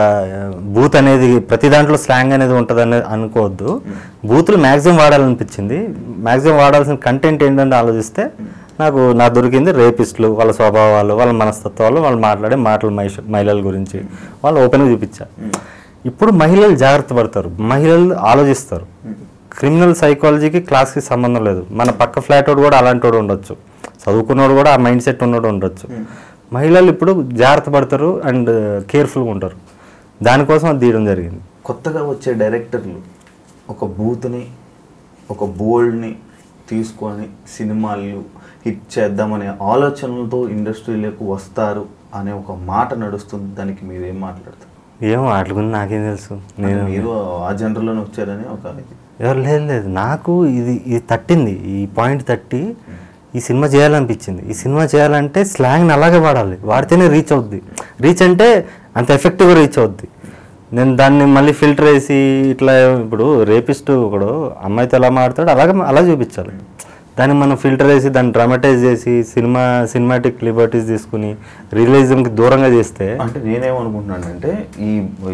బూత్ అనేది ప్రతి దాంట్లో స్లాంగ్ అనేది ఉంటుంది అనేది అనుకోవద్దు బూతులు మ్యాక్సిమం వాడాలనిపించింది మ్యాక్సిమం వాడాల్సిన కంటెంట్ ఏంటంటే ఆలోచిస్తే నాకు నాకు దొరికింది రేపిస్టులు వాళ్ళ స్వభావాలు వాళ్ళ మనస్తత్వాలు వాళ్ళు మాట్లాడే మాటలు మహిష- మహిళల గురించి వాళ్ళు ఓపెన్గా చూపించారు ఇప్పుడు మహిళలు జాగ్రత్త పడతారు మహిళలు ఆలోచిస్తారు క్రిమినల్ సైకాలజీకి క్లాస్కి సంబంధం లేదు మన పక్క ఫ్లాట్ వాడు కూడా అలాంటి వాడు ఉండొచ్చు చదువుకున్నవాడు కూడా ఆ మైండ్ సెట్ ఉన్నవాడు ఉండొచ్చు మహిళలు ఇప్పుడు జాగ్రత్త పడతారు అండ్ కేర్ఫుల్గా ఉంటారు దానికోసం అది తీయడం జరిగింది కొత్తగా వచ్చే డైరెక్టర్లు ఒక బూత్ని ఒక బోల్డ్ని తీసుకొని సినిమాలు హిట్ చేద్దామనే ఆలోచనలతో ఇండస్ట్రీలోకి వస్తారు అనే ఒక మాట నడుస్తుంది దానికి మీరు ఏం మాట్లాడతారు ఏమో వాటి గురించి నాకేం తెలుసు నేను మీరు ఆ జనరల్లోనే వచ్చారని ఒక ఇది. ఎవరు లేదు లేదు నాకు ఇది ఇది తట్టింది ఈ పాయింట్ తట్టి ఈ సినిమా చేయాలనిపించింది ఈ సినిమా చేయాలంటే స్లాంగ్ని అలాగే వాడాలి వాడితేనే రీచ్ అవుద్ది రీచ్ అంటే అంత ఎఫెక్టివ్గా రీచ్ అవుద్ది నేను దాన్ని మళ్ళీ ఫిల్టర్ వేసి ఇట్లా ఇప్పుడు రేపిస్ట్ ఒకడు అమ్మాయితో ఎలా మాడతాడు అలాగే అలా చూపించాలి దాన్ని మనం ఫిల్టర్ వేసి దాన్ని డ్రామటైజ్ చేసి సినిమా సినిమాటిక్ లిబర్టీస్ తీసుకుని రియలిజంకి దూరంగా చేస్తే అంటే నేనేమనుకుంటున్నానంటే ఈ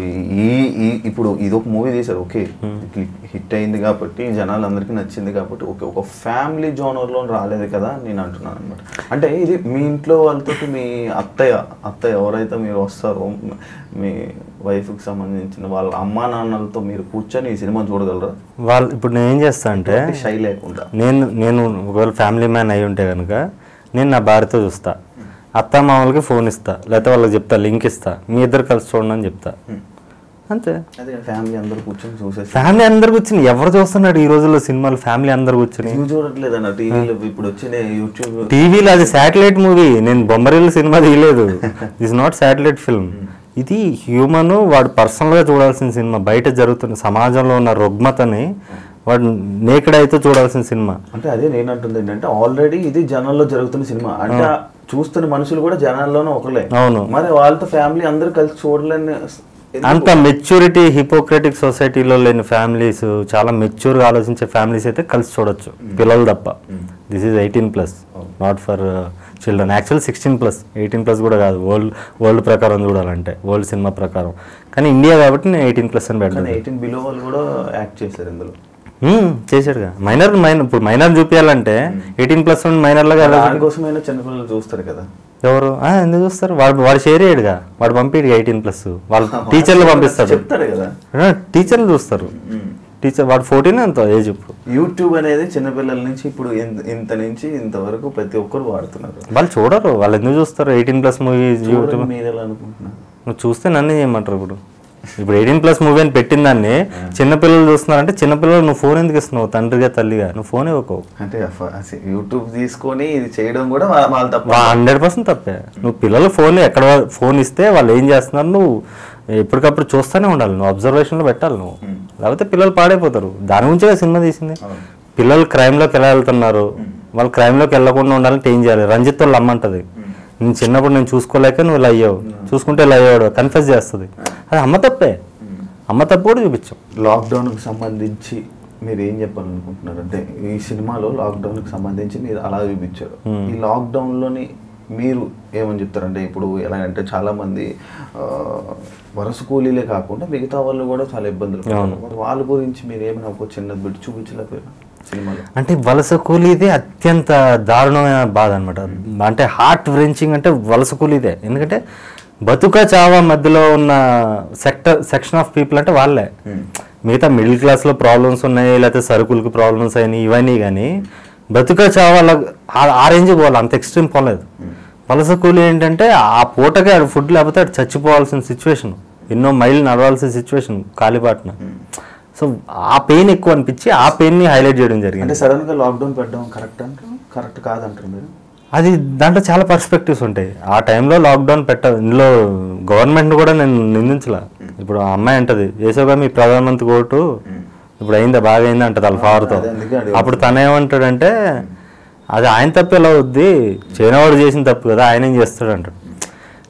ఈ ఈ ఇప్పుడు ఇది ఒక మూవీ తీశారు ఓకే హిట్ అయింది కాబట్టి జనాలందరికీ నచ్చింది కాబట్టి ఓకే ఒక ఫ్యామిలీ జోనర్లో రాలేదు కదా అని నేను అంటున్నాను అనమాట అంటే ఇది మీ ఇంట్లో వాళ్ళతో మీ అత్తయ్య అత్తయ్య ఎవరైతే మీరు వస్తారో మీ వైఫ్కి సంబంధించిన వాళ్ళ అమ్మా నాన్నలతో మీరు కూర్చొని ఈ సినిమా చూడగలరా వాళ్ళు ఇప్పుడు నేను ఏం చేస్తా అంటే షై లేకుండా నేను నేను ఒకవేళ ఫ్యామిలీ మ్యాన్ అయి ఉంటే కనుక నేను నా భార్యతో చూస్తా అత్త మామూలకి ఫోన్ ఇస్తా లేకపోతే వాళ్ళకి చెప్తా లింక్ ఇస్తా మీ ఇద్దరు కలిసి చూడండి అని చెప్తా అంతే అదే ఫ్యామిలీ అందరూ కూర్చొని చూసేసి ఫ్యామిలీ అందరు కూర్చుని ఎవరు చూస్తున్నాడు ఈ రోజుల్లో సినిమాలు ఫ్యామిలీ అందరు కూర్చుని ఇవి చూడట్లేదు అన్న టీవీలో ఇప్పుడు వచ్చిన యూట్యూబ్ టీవీలో అది శాటిలైట్ మూవీ నేను బొమ్మరిల్లు సినిమా తీయలేదు ఇస్ నాట్ శాటిలైట్ ఫిల్మ్ ఇది హ్యూమన్ వాడు పర్సనల్గా చూడాల్సిన సినిమా బయట జరుగుతున్న సమాజంలో ఉన్న రుగ్మతని వాడు నేకడ్ అయితే చూడాల్సిన సినిమా అంటే అదే నేను అంటుంది ఏంటంటే ఆల్రెడీ ఇది జనాల్లో జరుగుతున్న సినిమా అంటే ఆ చూస్తున్న మనుషులు కూడా జనాల్లోనే ఒకలే అవును మరి వాళ్ళతో ఫ్యామిలీ అందరూ కలిసి చూడలేని అంత మెచ్యూరిటీ హిపోక్రటిక్ సొసైటీలో లేని ఫ్యామిలీస్ చాలా మెచ్యూర్గా ఆలోచించే ఫ్యామిలీస్ అయితే కలిసి చూడొచ్చు పిల్లలు తప్ప this is eighteen plus not for children actual sixteen plus eighteen plus కూడా కాదు వరల్డ్ వరల్డ్ ప్రకారం చూడాలంటే వరల్డ్ సినిమా ప్రకారం కానీ ఇండియా కాబట్టి నేను ఎయిటీన్ ప్లస్ అని పెడతాను ఎయిటీన్ బిలో వాళ్ళు కూడా యాక్ట్ చేశారు ఇందులో మ్మ్, చేశాడుగా మైనర్ మైనర్ ఇప్పుడు మైనర్ చూపించాలంటే ఎయిటీన్ ప్లస్ వన్ మైనర్లుగా ఎలా దానికోసమైనా చిన్నపిల్లలు చూస్తారు కదా ఎవరు ఆ, ఎందుకు చూస్తారు వాడు వాడు షేర్ చేయడుగా వాడు పంపిడు ఎయిటీన్ ప్లస్ వాళ్ళు టీచర్లు పంపిస్తాడు చెప్తారు కదా ఆ, టీచర్లు చూస్తారు టీచర్ వాడు ఫోర్టీన్ అంత ఏజ్ ఇప్పుడు యూట్యూబ్ అనేది చిన్నపిల్లల నుంచి ఇప్పుడు ఇంత- ఇంత నుంచి ఇంతవరకు ప్రతి ఒక్కరు వాడుతున్నారు వాళ్ళు చూడరు వాళ్ళు ఎందుకు చూస్తారు ఎయిటీన్ ప్లస్ మూవీ చూడడం మీరు ఎలా అనుకుంటున్నారు నువ్వు చూస్తే నన్ను చేయమంటారు ఇప్పుడు ఇప్పుడు ఎయిటీన్ ప్లస్ మూవీ అని పెట్టిన దాన్ని చిన్నపిల్లలు చూస్తున్నారంటే చిన్నపిల్లలు నువ్వు ఫోన్ ఎందుకు ఇస్తున్నావు తండ్రిగా తల్లిగా నువ్వు ఫోన్ ఇవ్వకవు అంటే ఫ- అసలు యూట్యూబ్ తీసుకొని ఇది చేయడం కూడా వా- వాళ్ళ తప్ప హండ్రెడ్ పర్సెంట్ తప్పే నువ్వు పిల్లలు ఫోన్ ఎక్కడ ఫోన్ ఇస్తే వాళ్ళు ఏం చేస్తున్నారు నువ్వు ఎప్పటికప్పుడు చూస్తూనే ఉండాలి నువ్వు అబ్జర్వేషన్లో పెట్టాలి నువ్వు లేకపోతే పిల్లలు పాడైపోతారు దాని గురించే కదా సినిమా తీసింది పిల్లలు క్రైమ్లోకి ఎలా వెళ్తున్నారు వాళ్ళు క్రైమ్లోకి వెళ్ళకుండా ఉండాలంటే ఏం చేయాలి రంజిత్ వాళ్ళు అమ్మంటది నేను చిన్నప్పుడు నేను చూసుకోలేక నువ్వు ఇలా అయ్యావు చూసుకుంటే ఇలా అయ్యాడు కన్ఫ్యూజ్ చేస్తుంది అది అమ్మ తప్పే అమ్మ తప్పు కూడా చూపించాం లాక్డౌన్కి సంబంధించి మీరు ఏం చెప్పాలనుకుంటున్నారు అంటే ఈ సినిమాలో లాక్డౌన్కి సంబంధించి మీరు అలా చూపించారు ఈ లాక్డౌన్లోని మీరు ఏమని చెప్తారంటే ఇప్పుడు ఎలా అంటే చాలా మంది ఆ, వరుస కూలీలే కాకుండా మిగతా వాళ్ళు కూడా చాలా ఇబ్బందులు పడుతున్నారు. మరి వాళ్ళ గురించి మీరు ఏమైనా ఒక చిన్న బిట్ చూపించలేకపోయారు సినిమాలో అంటే వలస కూలీదే అత్యంత దారుణమైన బాధ అనమాట అంటే హార్ట్ వ్రెంచింగ్ అంటే వలస కూలీదే ఎందుకంటే బతుక చావా మధ్యలో ఉన్న సెక్టర్ సెక్షన్ ఆఫ్ పీపుల్ అంటే వాళ్ళే మిగతా మిడిల్ క్లాస్లో ప్రాబ్లమ్స్ ఉన్నాయి లేకపోతే సరుకులకి ప్రాబ్లమ్స్ అయినాయి ఇవన్నీ కానీ బతుక చావాల ఆ- ఆ రేంజ్ పోవాలి అంత ఎక్స్ట్రీమ్ పోలేదు వలస కూలీ ఏంటంటే ఆ పూటకే ఆడు ఫుడ్ లేకపోతే ఆడు చచ్చిపోవాల్సిన సిచ్యువేషన్ ఎన్నో మైళ్ళు నడవాల్సిన సిచ్యువేషన్ కాలిబాటున సో ఆ పెయిన్ ఎక్కువ అనిపించి ఆ పెయిన్ని హైలైట్ చేయడం జరిగింది అంటే సడన్ గా లాక్డౌన్ పెట్టడం కరెక్ట్ అంటారు కరెక్ట్ కాదంటారు మీరు అది దాంట్లో చాలా పర్స్పెక్టివ్స్ ఉంటాయి ఆ టైంలో లాక్డౌన్ పెట్ట ఇందులో గవర్నమెంట్ కూడా నేను నిందించలా ఇప్పుడు ఆ అమ్మాయి అంటది వేసోగా మీ ప్రధానమంత్రి కోర్టు ఇప్పుడు అయిందా బాగా అయిందా అంటది వాళ్ళ ఫాదర్తో అదే అందుకే అడిగాను. అప్పుడు తను ఏమంటాడంటే అది ఆయన తప్పు ఎలా అవుద్ది చైనా వాడు చేసిన తప్పు కదా ఆయన ఏం చేస్తాడు అంటాడు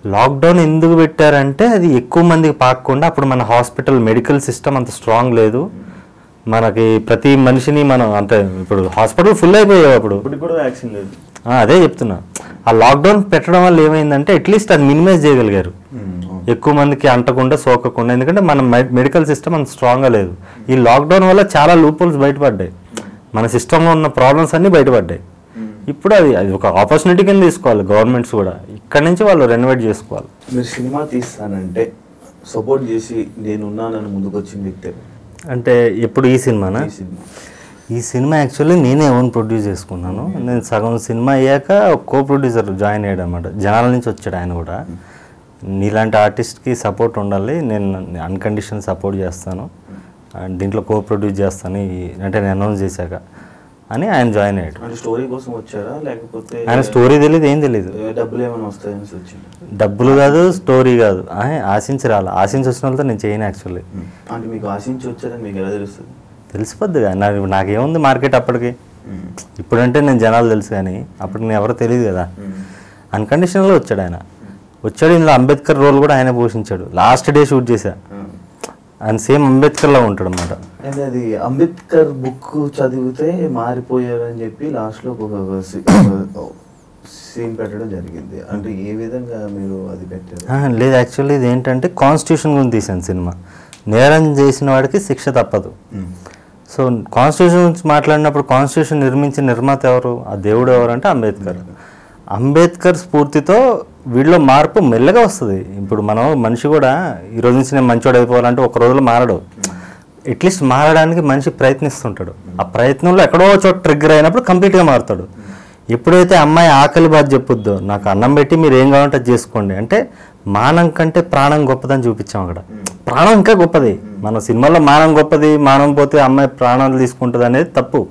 లాక్డౌన్ ఎందుకు పెట్టారంటే అది ఎక్కువ మందికి పాకకుండా అప్పుడు మన హాస్పిటల్ మెడికల్ సిస్టమ్ అంత స్ట్రాంగ్ లేదు మనకి ప్రతి మనిషిని మనం అంటే ఇప్పుడు హాస్పిటల్ ఫుల్ అయిపోయావు అప్పుడు ఇప్పటికి కూడా వ్యాక్సిన్ లేదు ఆ, అదే చెప్తున్నా ఆ లాక్డౌన్ పెట్టడం వల్ల ఏమైందంటే అట్లీస్ట్ అది మినిమైజ్ చేయగలిగారు ఎక్కువ మందికి అంటకుండా సోకకుండా ఎందుకంటే మన మెడికల్ సిస్టమ్ అంత స్ట్రాంగ్గా లేదు ఈ లాక్డౌన్ వల్ల చాలా లూపోల్స్ బయటపడ్డాయి మన సిస్టంలో ఉన్న ప్రాబ్లమ్స్ అన్నీ బయటపడ్డాయి ఇప్పుడు అది అది ఒక ఆపర్చునిటీ కింద తీసుకోవాలి గవర్నమెంట్స్ కూడా ఇక్కడ నుంచి వాళ్ళు రెనోవేట్ చేసుకోవాలి మీరు సినిమా తీస్తానంటే సపోర్ట్ చేసి నేనున్నానని ముందుకు వచ్చింది వ్యక్తే అంటే ఎప్పుడు ఈ సినిమానా ఈ సినిమా ఈ సినిమా యాక్చువల్లీ నేనే ఓన్ ప్రొడ్యూస్ చేసుకున్నాను నేను సగం సినిమా అయ్యాక కో ప్రొడ్యూసర్ జాయిన్ అయ్యాడు అనమాట జనాల నుంచి వచ్చాడు ఆయన కూడా నీలాంటి ఆర్టిస్ట్కి సపోర్ట్ ఉండాలి నేను అన్కండిషన్ సపోర్ట్ చేస్తాను అండ్ దీంట్లో కో ప్రొడ్యూస్ చేస్తాను ఈ- అంటే నేను అనౌన్స్ చేశాక అని ఆయన జాయిన్ అయ్యాడు అంటే స్టోరీ కోసం వచ్చారా లేకపోతే ఆయన స్టోరీ తెలియదు ఏం తెలియదు ఏ డబ్బులు ఏమైనా వస్తాయని వచ్చింది డబ్బులు కాదు స్టోరీ కాదు ఆయన ఆశించి రాలి ఆశించి వచ్చిన వాళ్ళతో నేను చేయను యాక్చువల్లీ అంటే మీకు ఆశించి వచ్చారని మీకు ఎలా తెలుస్తుంది తెలిసిపోద్ది కదా నాకు నాకేముంది మార్కెట్ అప్పటికి ఇప్పుడంటే నేను జనాలు తెలుసు కానీ అప్పుడు నేను ఎవరో తెలియదు కదా అన్కండిషనల్గా వచ్చాడు ఆయన వచ్చాడు ఇందులో అంబేద్కర్ రోల్ కూడా ఆయన పోషించాడు లాస్ట్ డే షూట్ చేశా ఆయన సేమ్ అంబేద్కర్లా ఉంటాడు అనమాట అంటే అది అంబేద్కర్ బుక్ చదివితే మారిపోయారని చెప్పి లాస్ట్ లో ఒక సీన్ పెట్టడం జరిగింది అంటే ఏ విధంగా మీరు అది పెట్టారు లేదు యాక్చువల్లీ ఇది ఏంటంటే కాన్స్టిట్యూషన్ గురించి తీసాను సినిమా నేరం చేసిన వాడికి శిక్ష తప్పదు సో కాన్స్టిట్యూషన్ గురించి మాట్లాడినప్పుడు కాన్స్టిట్యూషన్ నిర్మించిన నిర్మాత ఎవరు ఆ దేవుడు ఎవరు అంటే అంబేద్కర్ అంబేద్కర్ స్ఫూర్తితో వీళ్ళలో మార్పు మెల్లగా వస్తుంది ఇప్పుడు మనం మనిషి కూడా ఈ రోజు నుంచి నేను మంచోడు అయిపోవాలంటే ఒక రోజులో మారడు అట్లీస్ట్ మారడానికి మనిషి ప్రయత్నిస్తుంటాడు ఆ ప్రయత్నంలో ఎక్కడో చోట ట్రిగ్గర్ అయినప్పుడు కంప్లీట్గా మారుతాడు ఎప్పుడైతే అమ్మాయి ఆకలి బాధ చెప్పుద్దో నాకు అన్నం పెట్టి మీరు ఏం కావాలంటే అది చేసుకోండి అంటే మానం కంటే ప్రాణం గొప్పదని చూపించాం అక్కడ ప్రాణం ఇంకా గొప్పది మన సినిమాలో మానం గొప్పది మానం పోతే అమ్మాయి ప్రాణాలు తీసుకుంటుంది అనేది తప్పు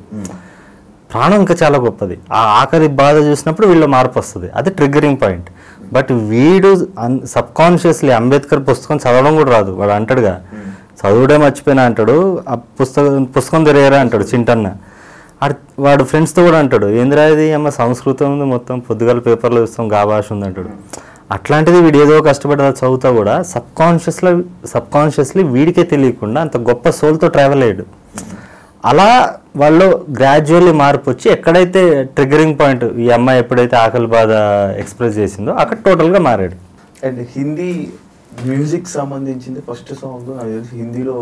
ప్రాణం ఇంకా చాలా గొప్పది ఆ ఆఖరి బాధ చూసినప్పుడు వీళ్ళ మార్పు వస్తుంది అది ట్రిగ్గరింగ్ పాయింట్ బట్ వీడు సబ్ కాన్షియస్లీ అంబేద్కర్ పుస్తకం చదవడం కూడా రాదు వాడు అంటాడుగా చదువుడే మర్చిపోయినా అంటాడు ఆ పుస్తకం పుస్తకం తెరేయరా అంటాడు చింటన్న ఆడు వాడు ఫ్రెండ్స్తో కూడా అంటాడు ఏందిరా ఇది అమ్మ సంస్కృతం ఉంది మొత్తం పొద్దుగాల పేపర్లో చూస్తాం గా భాష ఉంది అంటాడు అట్లాంటిది వీడు ఏదో కష్టపడి అది చదువుతా కూడా సబ్ కాన్షియస్లో సబ్ కాన్షియస్లీ వీడికే తెలియకుండా అంత గొప్ప సోల్తో ట్రావెల్ అయ్యాడు అలా వాళ్ళు గ్రాడ్యువల్లీ మార్పు వచ్చి ఎక్కడైతే ట్రిగరింగ్ పాయింట్ ఈ అమ్మాయి ఎప్పుడైతే ఆకలి బాధ ఎక్స్ప్రెస్ చేసిందో అక్కడ టోటల్గా మారాడు అండ్ హిందీ మ్యూజిక్ సంబంధించింది ఫస్ట్ సాంగ్ నాకు తెలిసి హిందీలో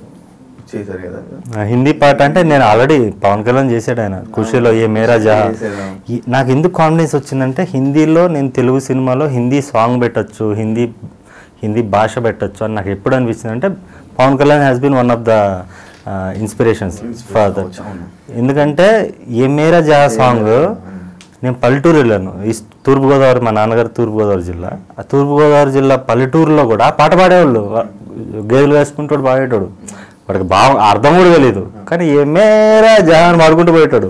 చేశారు కదా ఆ హిందీ పాట అంటే నేను ఆల్రెడీ పవన్ కళ్యాణ్ చేశాడు ఆయన ఖుషీలో ఏ మేరా జహా చేశాడు. ఈ- నాకు ఎందుకు కాన్ఫిడెన్స్ వచ్చిందంటే హిందీలో నేను తెలుగు సినిమాలో హిందీ సాంగ్ పెట్టొచ్చు హిందీ హిందీ భాష పెట్టొచ్చు అని నాకు ఎప్పుడు అనిపించింది అంటే Pavan Kalyan has been one of the inspirations for that అవును. ఎందుకంటే ఏ మేరా జహా సాంగ్ నేను పల్లెటూరు వెళ్ళాను ఈ తూర్పుగోదావరి మా నాన్నగారు తూర్పుగోదావరి జిల్లా ఆ తూర్పుగోదావరి జిల్లా పల్లెటూరులో కూడా పాట పాడేవాళ్ళు గేదెలు వేసుకుంటాడు పాడేటోడు వాడికి బాగా అర్థం కూడా తెలియదు కానీ ఏ మేరా జహా అని పాడుకుంటూ పోయేటాడు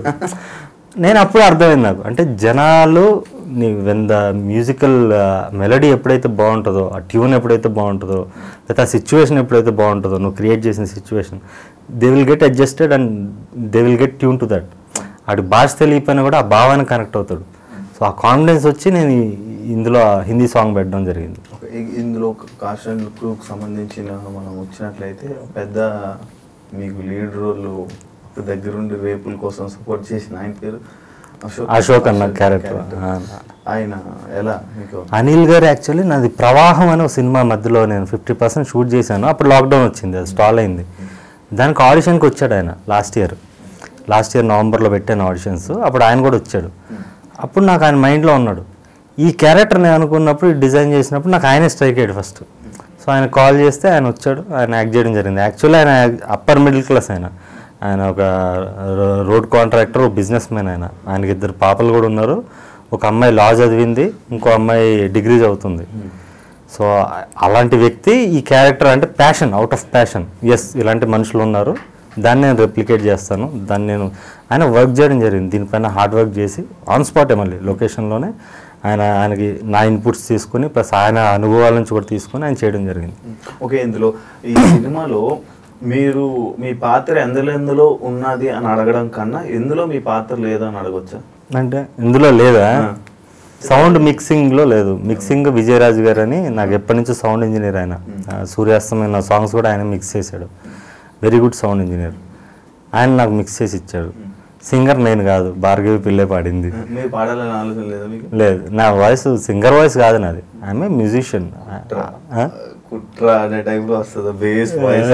నేను అప్పుడు అర్థమైంది నాకు అంటే జనాలు నీ వెన్ ద మ్యూజికల్ మెలడీ ఎప్పుడైతే బాగుంటుందో ఆ ట్యూన్ ఎప్పుడైతే బాగుంటుందో లేకపోతే ఆ సిచ్యువేషన్ ఎప్పుడైతే బాగుంటుందో నువ్వు క్రియేట్ చేసిన situation they will get adjusted and they will get tune to that ఆడి భాష తెలియకపోయినా కూడా ఆ భావానికి కనెక్ట్ అవుతాడు సో ఆ కాన్ఫిడెన్స్ వచ్చి నేను ఈ- ఇందులో ఆ హిందీ సాంగ్ పెట్టడం జరిగింది ఓకే, ఇ- ఇందులో కాస్ట్ అండ్ క్రూకి సంబంధించిన మనం వచ్చినట్లయితే పెద్ద మీకు లీడ్ రోల్ దగ్గరుండి రేపుల కోసం సపోర్ట్ చేసిన ఆయన పేరు అశోక్ అశోక్ అన్న క్యారెక్టర్ ఆయన ఎలా మీకు అనిల్ గారు యాక్చువల్లీ నాది ప్రవాహం అనే ఒక సినిమా మధ్యలో నేను ఫిఫ్టీ పర్సెంట్ షూట్ చేశాను అప్పుడు లాక్డౌన్ వచ్చింది అది స్టాల్ అయింది దానికి ఆడిషన్కి వచ్చాడు ఆయన లాస్ట్ ఇయర్ లాస్ట్ ఇయర్ నవంబర్లో పెట్టాను ఆడిషన్స్ అప్పుడు ఆయన కూడా వచ్చాడు అప్పుడు నాకు ఆయన మైండ్లో ఉన్నాడు ఈ క్యారెక్టర్ నేను అనుకున్నప్పుడు డిజైన్ చేసినప్పుడు నాకు ఆయనే స్ట్రైక్ అయ్యాడు ఫస్ట్ సో ఆయన కాల్ చేస్తే ఆయన వచ్చాడు ఆయన యాక్ట్ చేయడం జరిగింది యాక్చువల్లీ ఆయన అప్పర్ మిడిల్ క్లాస్ ఆయన ఆయన ఒక రో- రోడ్ కాంట్రాక్టర్ ఒక బిజినెస్ మ్యాన్ ఆయన ఆయనకి ఇద్దరు పాపలు కూడా ఉన్నారు ఒక అమ్మాయి లా చదివింది ఇంకో అమ్మాయి డిగ్రీ చదువుతుంది సో అలాంటి వ్యక్తి ఈ క్యారెక్టర్ అంటే passion out of passion yes ఇలాంటి మనుషులు ఉన్నారు దాన్ని నేను రెప్లికేట్ చేస్తాను దాన్ని నేను ఆయన వర్క్ చేయడం జరిగింది దీనిపైన హార్డ్ వర్క్ చేసి ఆన్ స్పాటే మళ్ళీ లొకేషన్లోనే ఆయన ఆయనకి నా ఇన్పుట్స్ తీసుకుని ప్లస్ ఆయన అనుభవాల నుంచి కూడా తీసుకొని ఆయన చేయడం జరిగింది ఓకే ఇందులో ఈ సినిమాలో మీరు మీ పాత్ర ఎందులో ఎందులో ఉన్నది అని అడగడం కన్నా ఎందులో మీ పాత్ర లేదా అని అడగొచ్చా అంటే ఇందులో లేదా సౌండ్ మిక్సింగ్లో లేదు మిక్సింగ్ విజయరాజు గారు అని నాకు ఎప్పటి నుంచో సౌండ్ ఇంజనీర్ ఆయన ఆ, సూర్యాస్తమైన సాంగ్స్ కూడా ఆయన మిక్స్ చేశాడు వెరీ గుడ్ సౌండ్ ఇంజనీర్ ఆయన నాకు మిక్స్ చేసి ఇచ్చాడు సింగర్ నేను కాదు భార్గవి పిల్లే పాడింది మీరు పాడాలని ఆలోచన లేదా మీకు లేదు నా వాయిస్ సింగర్ వాయిస్ కాదు నాది ఐఎమ్ ఏ మ్యూజిషియన్ కుట్ర అనే టైంలో వస్తుంది బేస్ వాయిస్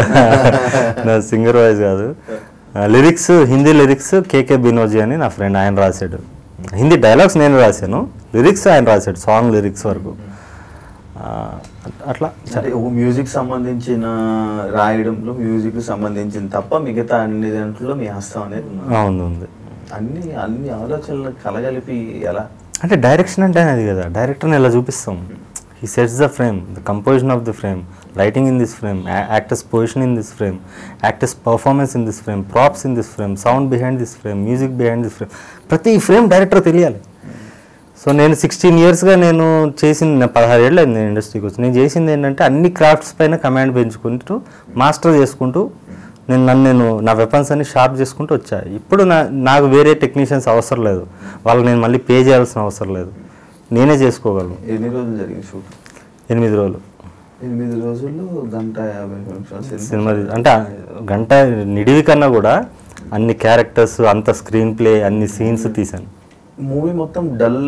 నా సింగర్ వాయిస్ కాదు లిరిక్స్ హిందీ లిరిక్స్ కేకే బినోజీ అని నా ఫ్రెండ్ ఆయన రాశాడు హిందీ డైలాగ్స్ నేను రాశాను లిరిక్స్ ఆయన రాశాడు సాంగ్ లిరిక్స్ వరకు ఆ, అట్లా అంటే ఒక మ్యూజిక్ సంబంధించిన రాయడంలో మ్యూజిక్ సంబంధించిన తప్ప మిగతా అన్ని దాంట్లో మీ హస్తం అనేది ఉన్నది. ఆ, ఉంది ఉంది అన్ని అన్ని ఆలోచనలు కలగలిపి ఎలా అంటే డైరెక్షన్ అంటే అది కదా డైరెక్టర్ని ఇలా చూపిస్తాం he sets the frame the composition of the frame writing in this frame actors position in this frame actors performance in this frame props in this frame sound behind this frame music behind this frame ప్రతి ఫ్రేమ్ డైరెక్టర్ తెలియాలి సో నేను సిక్స్టీన్ ఇయర్స్గా నేను చేసింది నా పదహారు ఏళ్ళు అయింది నేను ఇండస్ట్రీకి వచ్చి నేను చేసింది ఏంటంటే అన్ని క్రాఫ్ట్స్ పైన కమాండ్ పెంచుకుంటూ మాస్టర్ చేసుకుంటూ నేను నన్ను నేను నా వెపన్స్ అన్ని షార్ప్ చేసుకుంటూ వచ్చా ఇప్పుడు నా నాకు వేరే టెక్నీషియన్స్ అవసరం లేదు వాళ్ళు నేను మళ్ళీ పే చేయాల్సిన అవసరం లేదు నేనే చేసుకోగలను ఎన్ని రోజులు జరిగింది షూట్ ఎనిమిది రోజులు ఎనిమిది రోజుల్లో గంట యాభై నిమిషాలు సినిమా. సినిమా తీ- అంటే ఆ గంట నిడివి కన్నా కూడా అన్ని క్యారెక్టర్స్ అంత స్క్రీన్ ప్లే అన్ని సీన్స్ తీశాను మూవీ మొత్తం డల్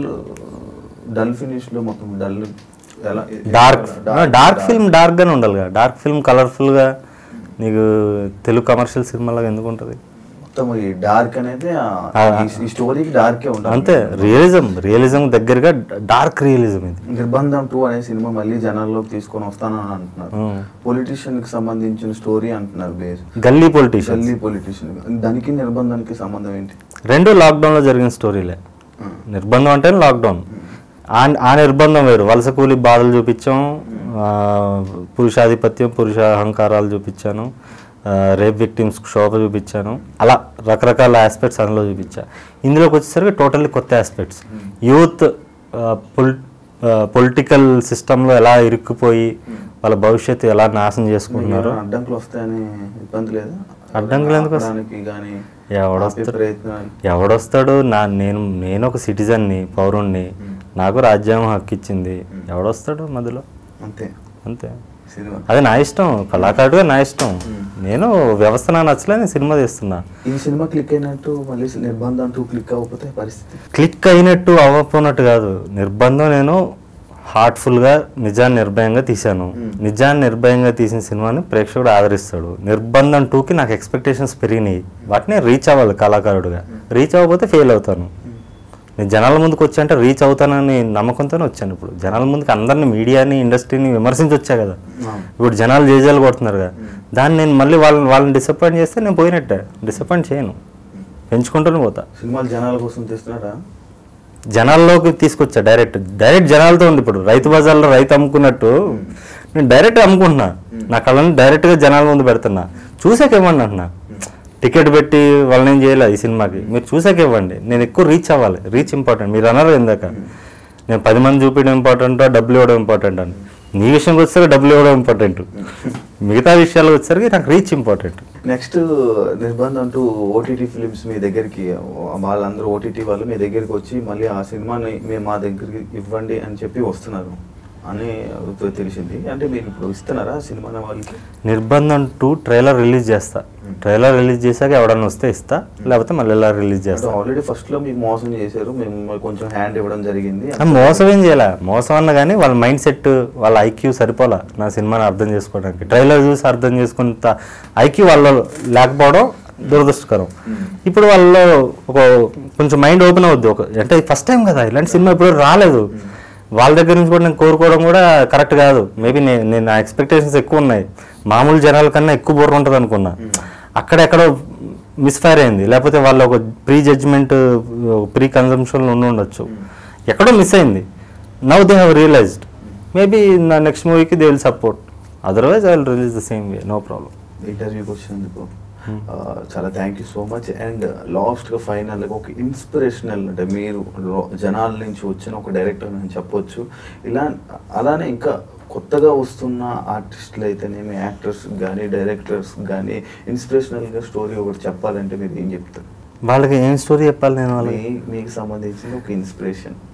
డల్ ఫినిష్ లో మొత్తం డల్ ఎలా డార్క్ డార్క్ ఫిల్మ్ డార్క్ గానే ఉండాలి కదా డార్క్ ఫిల్మ్ కలర్ఫుల్ గా నీకు తెలుగు కమర్షియల్ సినిమాలాగా ఎందుకు ఉంటుంది మొత్తం ఈ డార్క్ అనేది ఆ- ఈ- ఈ స్టోరీకి డార్కే ఉండాలి అంతే రియలిజం రియలిజం దగ్గరగా డార్క్ రియలిజం ఇది నిర్బంధం టూ అనే సినిమా మళ్ళీ జనాల్లోకి తీసుకొని వస్తానని అంటున్నారు Hmm. పొలిటీషియన్ కి సంబంధించిన స్టోరీ అంటున్నారు బేస్ గల్లీ పొలిటీషియన్ గల్లీ పొలిటీషియన్ దానికి నిర్బంధానికి సంబంధం ఏంటి రెండు లాక్డౌన్లో జరిగిన స్టోరీలే నిర్బంధం అంటే లాక్డౌన్ ఆ ఆ నిర్బంధం వేరు వలస కూలి బాధలు చూపించాం ఆ, పురుషాధిపత్యం పురుష అహంకారాలు చూపించాను రేప్ విక్టిమ్స్ శోభ చూపించాను అలా రకరకాల ఆస్పెక్ట్స్ అందులో చూపించా ఇందులోకి వచ్చేసరికి టోటల్లీ కొత్త ఆస్పెక్ట్స్ యూత్ పొలి పొలిటికల్ సిస్టంలో ఎలా ఇరుక్కుపోయి వాళ్ళ భవిష్యత్తు ఎలా నాశనం చేసుకుంటున్నారు ఏమైనా అడ్డంకులు వస్తాయని ఇబ్బంది లేదా అడ్డంకులు ఎందుకు వస్తాయి? ఆపడానికి కానీ ఎవడొస్తాడు? ఆపే ప్రయత్నాలు ఎవడొస్తాడు నా నేను నేను ఒక సిటిజన్ని పౌరుణ్ణి నాకు రాజ్యాంగం హక్కు ఇచ్చింది ఎవడొస్తాడు మధ్యలో అంతే అంతే సినిమా అది నా ఇష్టం కళాకారుడుగా నా ఇష్టం నేను వ్యవస్థ నాకు నచ్చలే నేను సినిమా తీస్తున్నా ఈ సినిమా క్లిక్ అయినట్టు మళ్ళీ నిర్బంధం టూ క్లిక్ అవ్వకపోతే పరిస్థితి క్లిక్ అయినట్టు అవ్వకపోయినట్టు కాదు నిర్బంధం నేను హార్ట్ఫుల్గా నిజాన్ని నిర్భయంగా తీశాను నిజాన్ని నిర్భయంగా తీసిన సినిమాని ప్రేక్షకుడు ఆదరిస్తాడు నిర్బంధం టూకి నాకు ఎక్స్పెక్టేషన్స్ పెరిగినాయి వాటిని రీచ్ అవ్వాలి కళాకారుడుగా రీచ్ అవ్వకపోతే ఫెయిల్ అవుతాను నేను జనాల ముందుకు వచ్చా అంటే రీచ్ అవుతానని నమ్మకంతోనే వచ్చాను ఇప్పుడు జనాల ముందుకు అందరిని మీడియాని ఇండస్ట్రీని విమర్శించి వచ్చా కదా ఇప్పుడు జనాలు జేజాలు కొడుతున్నారు కదా దాన్ని నేను మళ్ళీ వాళ్ళని వాళ్ళని డిసప్పాయింట్ చేస్తే నేను పోయినట్టే డిసప్పాయింట్ చేయను పెంచుకుంటూనే పోతా సినిమాలు జనాల కోసం తీస్తున్నారా జనాల్లోకి తీసుకొచ్చా డైరెక్ట్ డైరెక్ట్ జనాలతో ఉంది ఇప్పుడు రైతు బజార్లో రైతు అమ్ముకున్నట్టు నేను డైరెక్ట్ అమ్ముకుంటున్నా నా కళ్ళని డైరెక్ట్గా జనాల ముందు పెడుతున్నా చూసాక ఇవ్వండి అంటున్నా టికెట్ పెట్టి వాళ్ళని ఏం చేయలేదు ఈ సినిమాకి మీరు చూసాక ఇవ్వండి నేను ఎక్కువ రీచ్ అవ్వాలి రీచ్ ఇంపార్టెంట్ మీరు అన్నారు ఇందాక నేను పది మంది చూపించడం ఇంపార్టెంట్ డబ్బులు ఇవ్వడం ఇంపార్టెంట్ అని నీ విషయంకి వచ్చేసరికి డబ్బులు ఇవ్వడం ఇంపార్టెంట్ మిగతా విషయాలకు వచ్చేసరికి నాకు reach important next Nirbandham two OTT films మీ దగ్గరికి వాళ్ళందరూ ఓటీటీ వాళ్ళు మీ దగ్గరికి వచ్చి మళ్ళీ ఆ సినిమాని మేము మా దగ్గరికి ఇవ్వండి అని చెప్పి వస్తున్నారు అని తెలిసింది అంటే మీరు ఇప్పుడు ఇస్తున్నారా ఆ సినిమాని వాళ్ళకి నిర్బంధం టూ ట్రైలర్ రిలీజ్ చేస్తా ట్రైలర్ రిలీజ్ చేశాక ఎవడన్నా వస్తే ఇస్తా లేకపోతే మళ్ళీ ఇలా రిలీజ్ చేస్తా ఆల్రెడీ ఫస్ట్ లో మీకు మోసం చేశారు మేము కొంచెం హ్యాండ్ ఇవ్వడం జరిగింది ఆ మోసం ఏం చేయాల మోసం అన్న కానీ వాళ్ళ మైండ్ సెట్ వాళ్ళ ఐక్యూ సరిపోలా నా సినిమాని అర్థం చేసుకోవడానికి ట్రైలర్ చూసి అర్థం చేసుకున్నంత ఐక్యూ వాళ్ళలో లేకపోవడం దురదృష్టకరం ఇప్పుడు వాళ్ళలో ఒక కొంచెం మైండ్ ఓపెన్ అవుద్ది ఒక అంటే ఫస్ట్ టైం కదా ఇలాంటి సినిమా ఇప్పుడు రాలేదు వాళ్ళ దగ్గర నుంచి కూడా నేను కోరుకోవడం కూడా కరెక్ట్ కాదు మేబీ నేను నేను నా ఎక్స్పెక్టేషన్స్ ఎక్కువ ఉన్నాయి మామూలు జనాల కన్నా ఎక్కువ బుర్ర ఉంటుంది అనుకున్నా అక్కడెక్కడో మిస్ఫైర్ అయింది లేకపోతే వాళ్ళ ఒక ప్రీ జడ్జ్మెంట్ ప్రీ కన్సంప్షన్ ఉండి ఉండొచ్చు ఎక్కడో మిస్ అయింది now they have realized maybe నా నెక్స్ట్ మూవీకి they will support otherwise I will release the same way no problem ఇంటర్వ్యూకి వచ్చినందుకు ఆ, చాలా thank you so much and లాస్ట్గా ఫైనల్గా ఒక ఇన్స్పిరేషనల్ అంటే మీరు లో- జనాల నుంచి వచ్చిన ఒక డైరెక్టర్ అని చెప్పొచ్చు ఇలా అలానే ఇంకా కొత్తగా వస్తున్న ఆర్టిస్టులు అయితేనేమి యాక్టర్స్ కానీ డైరెక్టర్స్ కానీ ఇన్స్పిరేషనల్గా స్టోరీ ఒకటి చెప్పాలంటే మీరు ఏం చెప్తారు వాళ్ళకి ఏం స్టోరీ చెప్పాలి నేను వాళ్ళకి మీ మీకు సంబంధించిన ఒక ఇన్స్పిరేషన్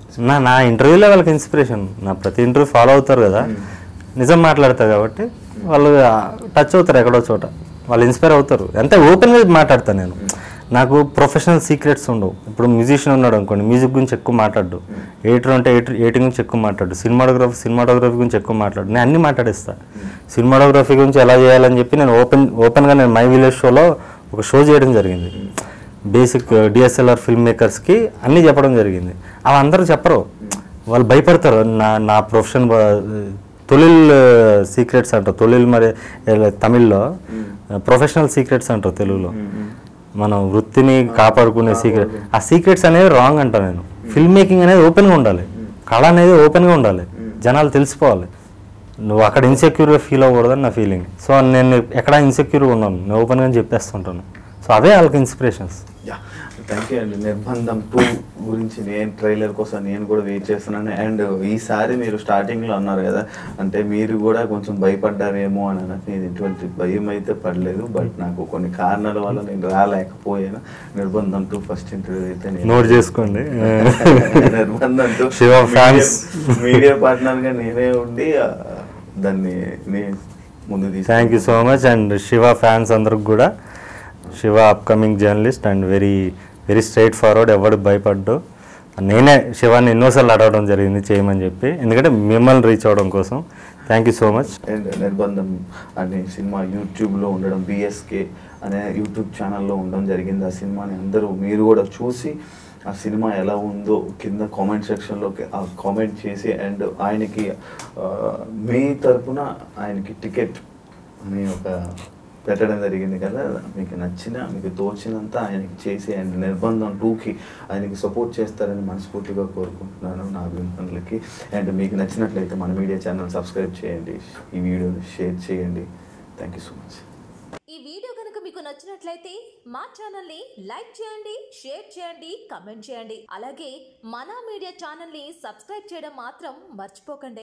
నా నా ఇంటర్వ్యూలో వాళ్ళకి ఇన్స్పిరేషన్ నా ప్రతి ఇంటర్వ్యూ ఫాలో అవుతారు కదా నిజం మాట్లాడతారు కాబట్టి వాళ్ళు టచ్ అవుతారు ఎక్కడో చోట వాళ్ళు ఇన్స్పైర్ అవుతారు అంతే ఓపెన్గా మాట్లాడతాను నేను నాకు ప్రొఫెషనల్ సీక్రెట్స్ ఉండవు ఇప్పుడు మ్యూజిషియన్ ఉన్నాడు అనుకోండి మ్యూజిక్ గురించి ఎక్కువ మాట్లాడు ఎడిటర్ అంటే ఎడిటర్ ఎడిటింగ్ గురించి ఎక్కువ మాట్లాడు సినిమాటోగ్రఫీ సినిమాటోగ్రఫీ గురించి ఎక్కువ మాట్లాడు నేను అన్ని మాట్లాడేస్తా సినిమాటోగ్రఫీ గురించి ఎలా చేయాలని చెప్పి నేను ఓపెన్ ఓపెన్గా నేను మై విలేజ్ షోలో ఒక షో చేయడం జరిగింది బేసిక్ డిఎస్ఎల్ఆర్ ఫిల్మ్ మేకర్స్కి అన్నీ చెప్పడం జరిగింది అవి అందరూ చెప్పరు వాళ్ళు భయపడతారు నా నా ప్రొఫెషన్ తొలిల్ సీక్రెట్స్ అంటారు తొలిల్ మరి ఎలా- తమిళ్లో ప్రొఫెషనల్ సీక్రెట్స్ అంటారు తెలుగులో మనం వృత్తిని కాపాడుకునే సీక్రెట్ ఆ సీక్రెట్స్ అనేవి రాంగ్ అంట నేను ఫిల్మ్ మేకింగ్ అనేది ఓపెన్గా ఉండాలి కళ అనేది ఓపెన్గా ఉండాలి జనాలు తెలిసిపోవాలి నువ్వు అక్కడ ఇన్సెక్యూర్గా ఫీల్ అవ్వకూడదని నా ఫీలింగ్ సో నేను ఎక్కడ ఇన్సెక్యూర్గా ఉన్నాను నేను ఓపెన్గా చెప్పేస్తుంటాను సో అవే వాళ్ళకి ఇన్స్పిరేషన్స్ యా థ్యాంక్ యూ అండి నిర్బంధం టూ గురించి నేను ట్రైలర్ కోసం నేను కూడా వెయిట్ చేస్తున్నాను అండ్ ఈసారి మీరు స్టార్టింగ్లో అన్నారు కదా అంటే మీరు కూడా కొంచెం భయపడ్డారేమో అని నాకు నేను ఎటువంటి భయం అయితే పడలేదు బట్ నాకు కొన్ని కారణాల వల్ల నేను రాలేకపోయాను నిర్బంధం టూ ఫస్ట్ ఇంటర్వ్యూ అయితే నేను నోట్ చేసుకోండి Nirbandham two Shiva fans. Media పార్ట్నర్గా నేనే ఉండి ఆ, దాన్ని నే ముందు తీసుకు thank you so much and Shiva fans అందరికి కూడా Shiva upcoming journalist and very very straightforward ఎవడు భయపడ్డు నేనే శివాన్ని ఎన్నోసార్లు అడగడం జరిగింది చేయమని చెప్పి ఎందుకంటే మిమ్మల్ని రీచ్ అవ్వడం కోసం thank you so much and Nirbandham అనే సినిమా యూట్యూబ్లో ఉండడం బిఎస్కే అనే యూట్యూబ్ ఛానల్లో ఉండడం జరిగింది ఆ సినిమాని అందరూ మీరు కూడా చూసి ఆ సినిమా ఎలా ఉందో కింద కామెంట్ సెక్షన్లో ఆ కామెంట్ చేసి అండ్ ఆయనకి ఆ, మీ తరపున ఆయనకి టికెట్ అని ఒక పెట్టడం జరిగింది కదా మీకు నచ్చిన మీకు తోచినంత ఆయనకి చేసి అండ్ నిర్బంధం టూకి ఆయనకి సపోర్ట్ చేస్తారని మనస్ఫూర్తిగా కోరుకుంటున్నాను నా అభిమానులకి అండ్ మీకు నచ్చినట్లయితే మన మీడియా ఛానల్ సబ్స్క్రైబ్ చేయండి ఈ వీడియోని షేర్ చేయండి థ్యాంక్ యూ సో మచ్ ఈ వీడియో కనుక మీకు నచ్చినట్లయితే మా ఛానల్ ని లైక్ చేయండి షేర్ చేయండి కమెంట్ చేయండి అలాగే మన మీడియా ఛానల్ ని సబ్స్క్రైబ్ చేయడం మాత్రం మర్చిపోకండి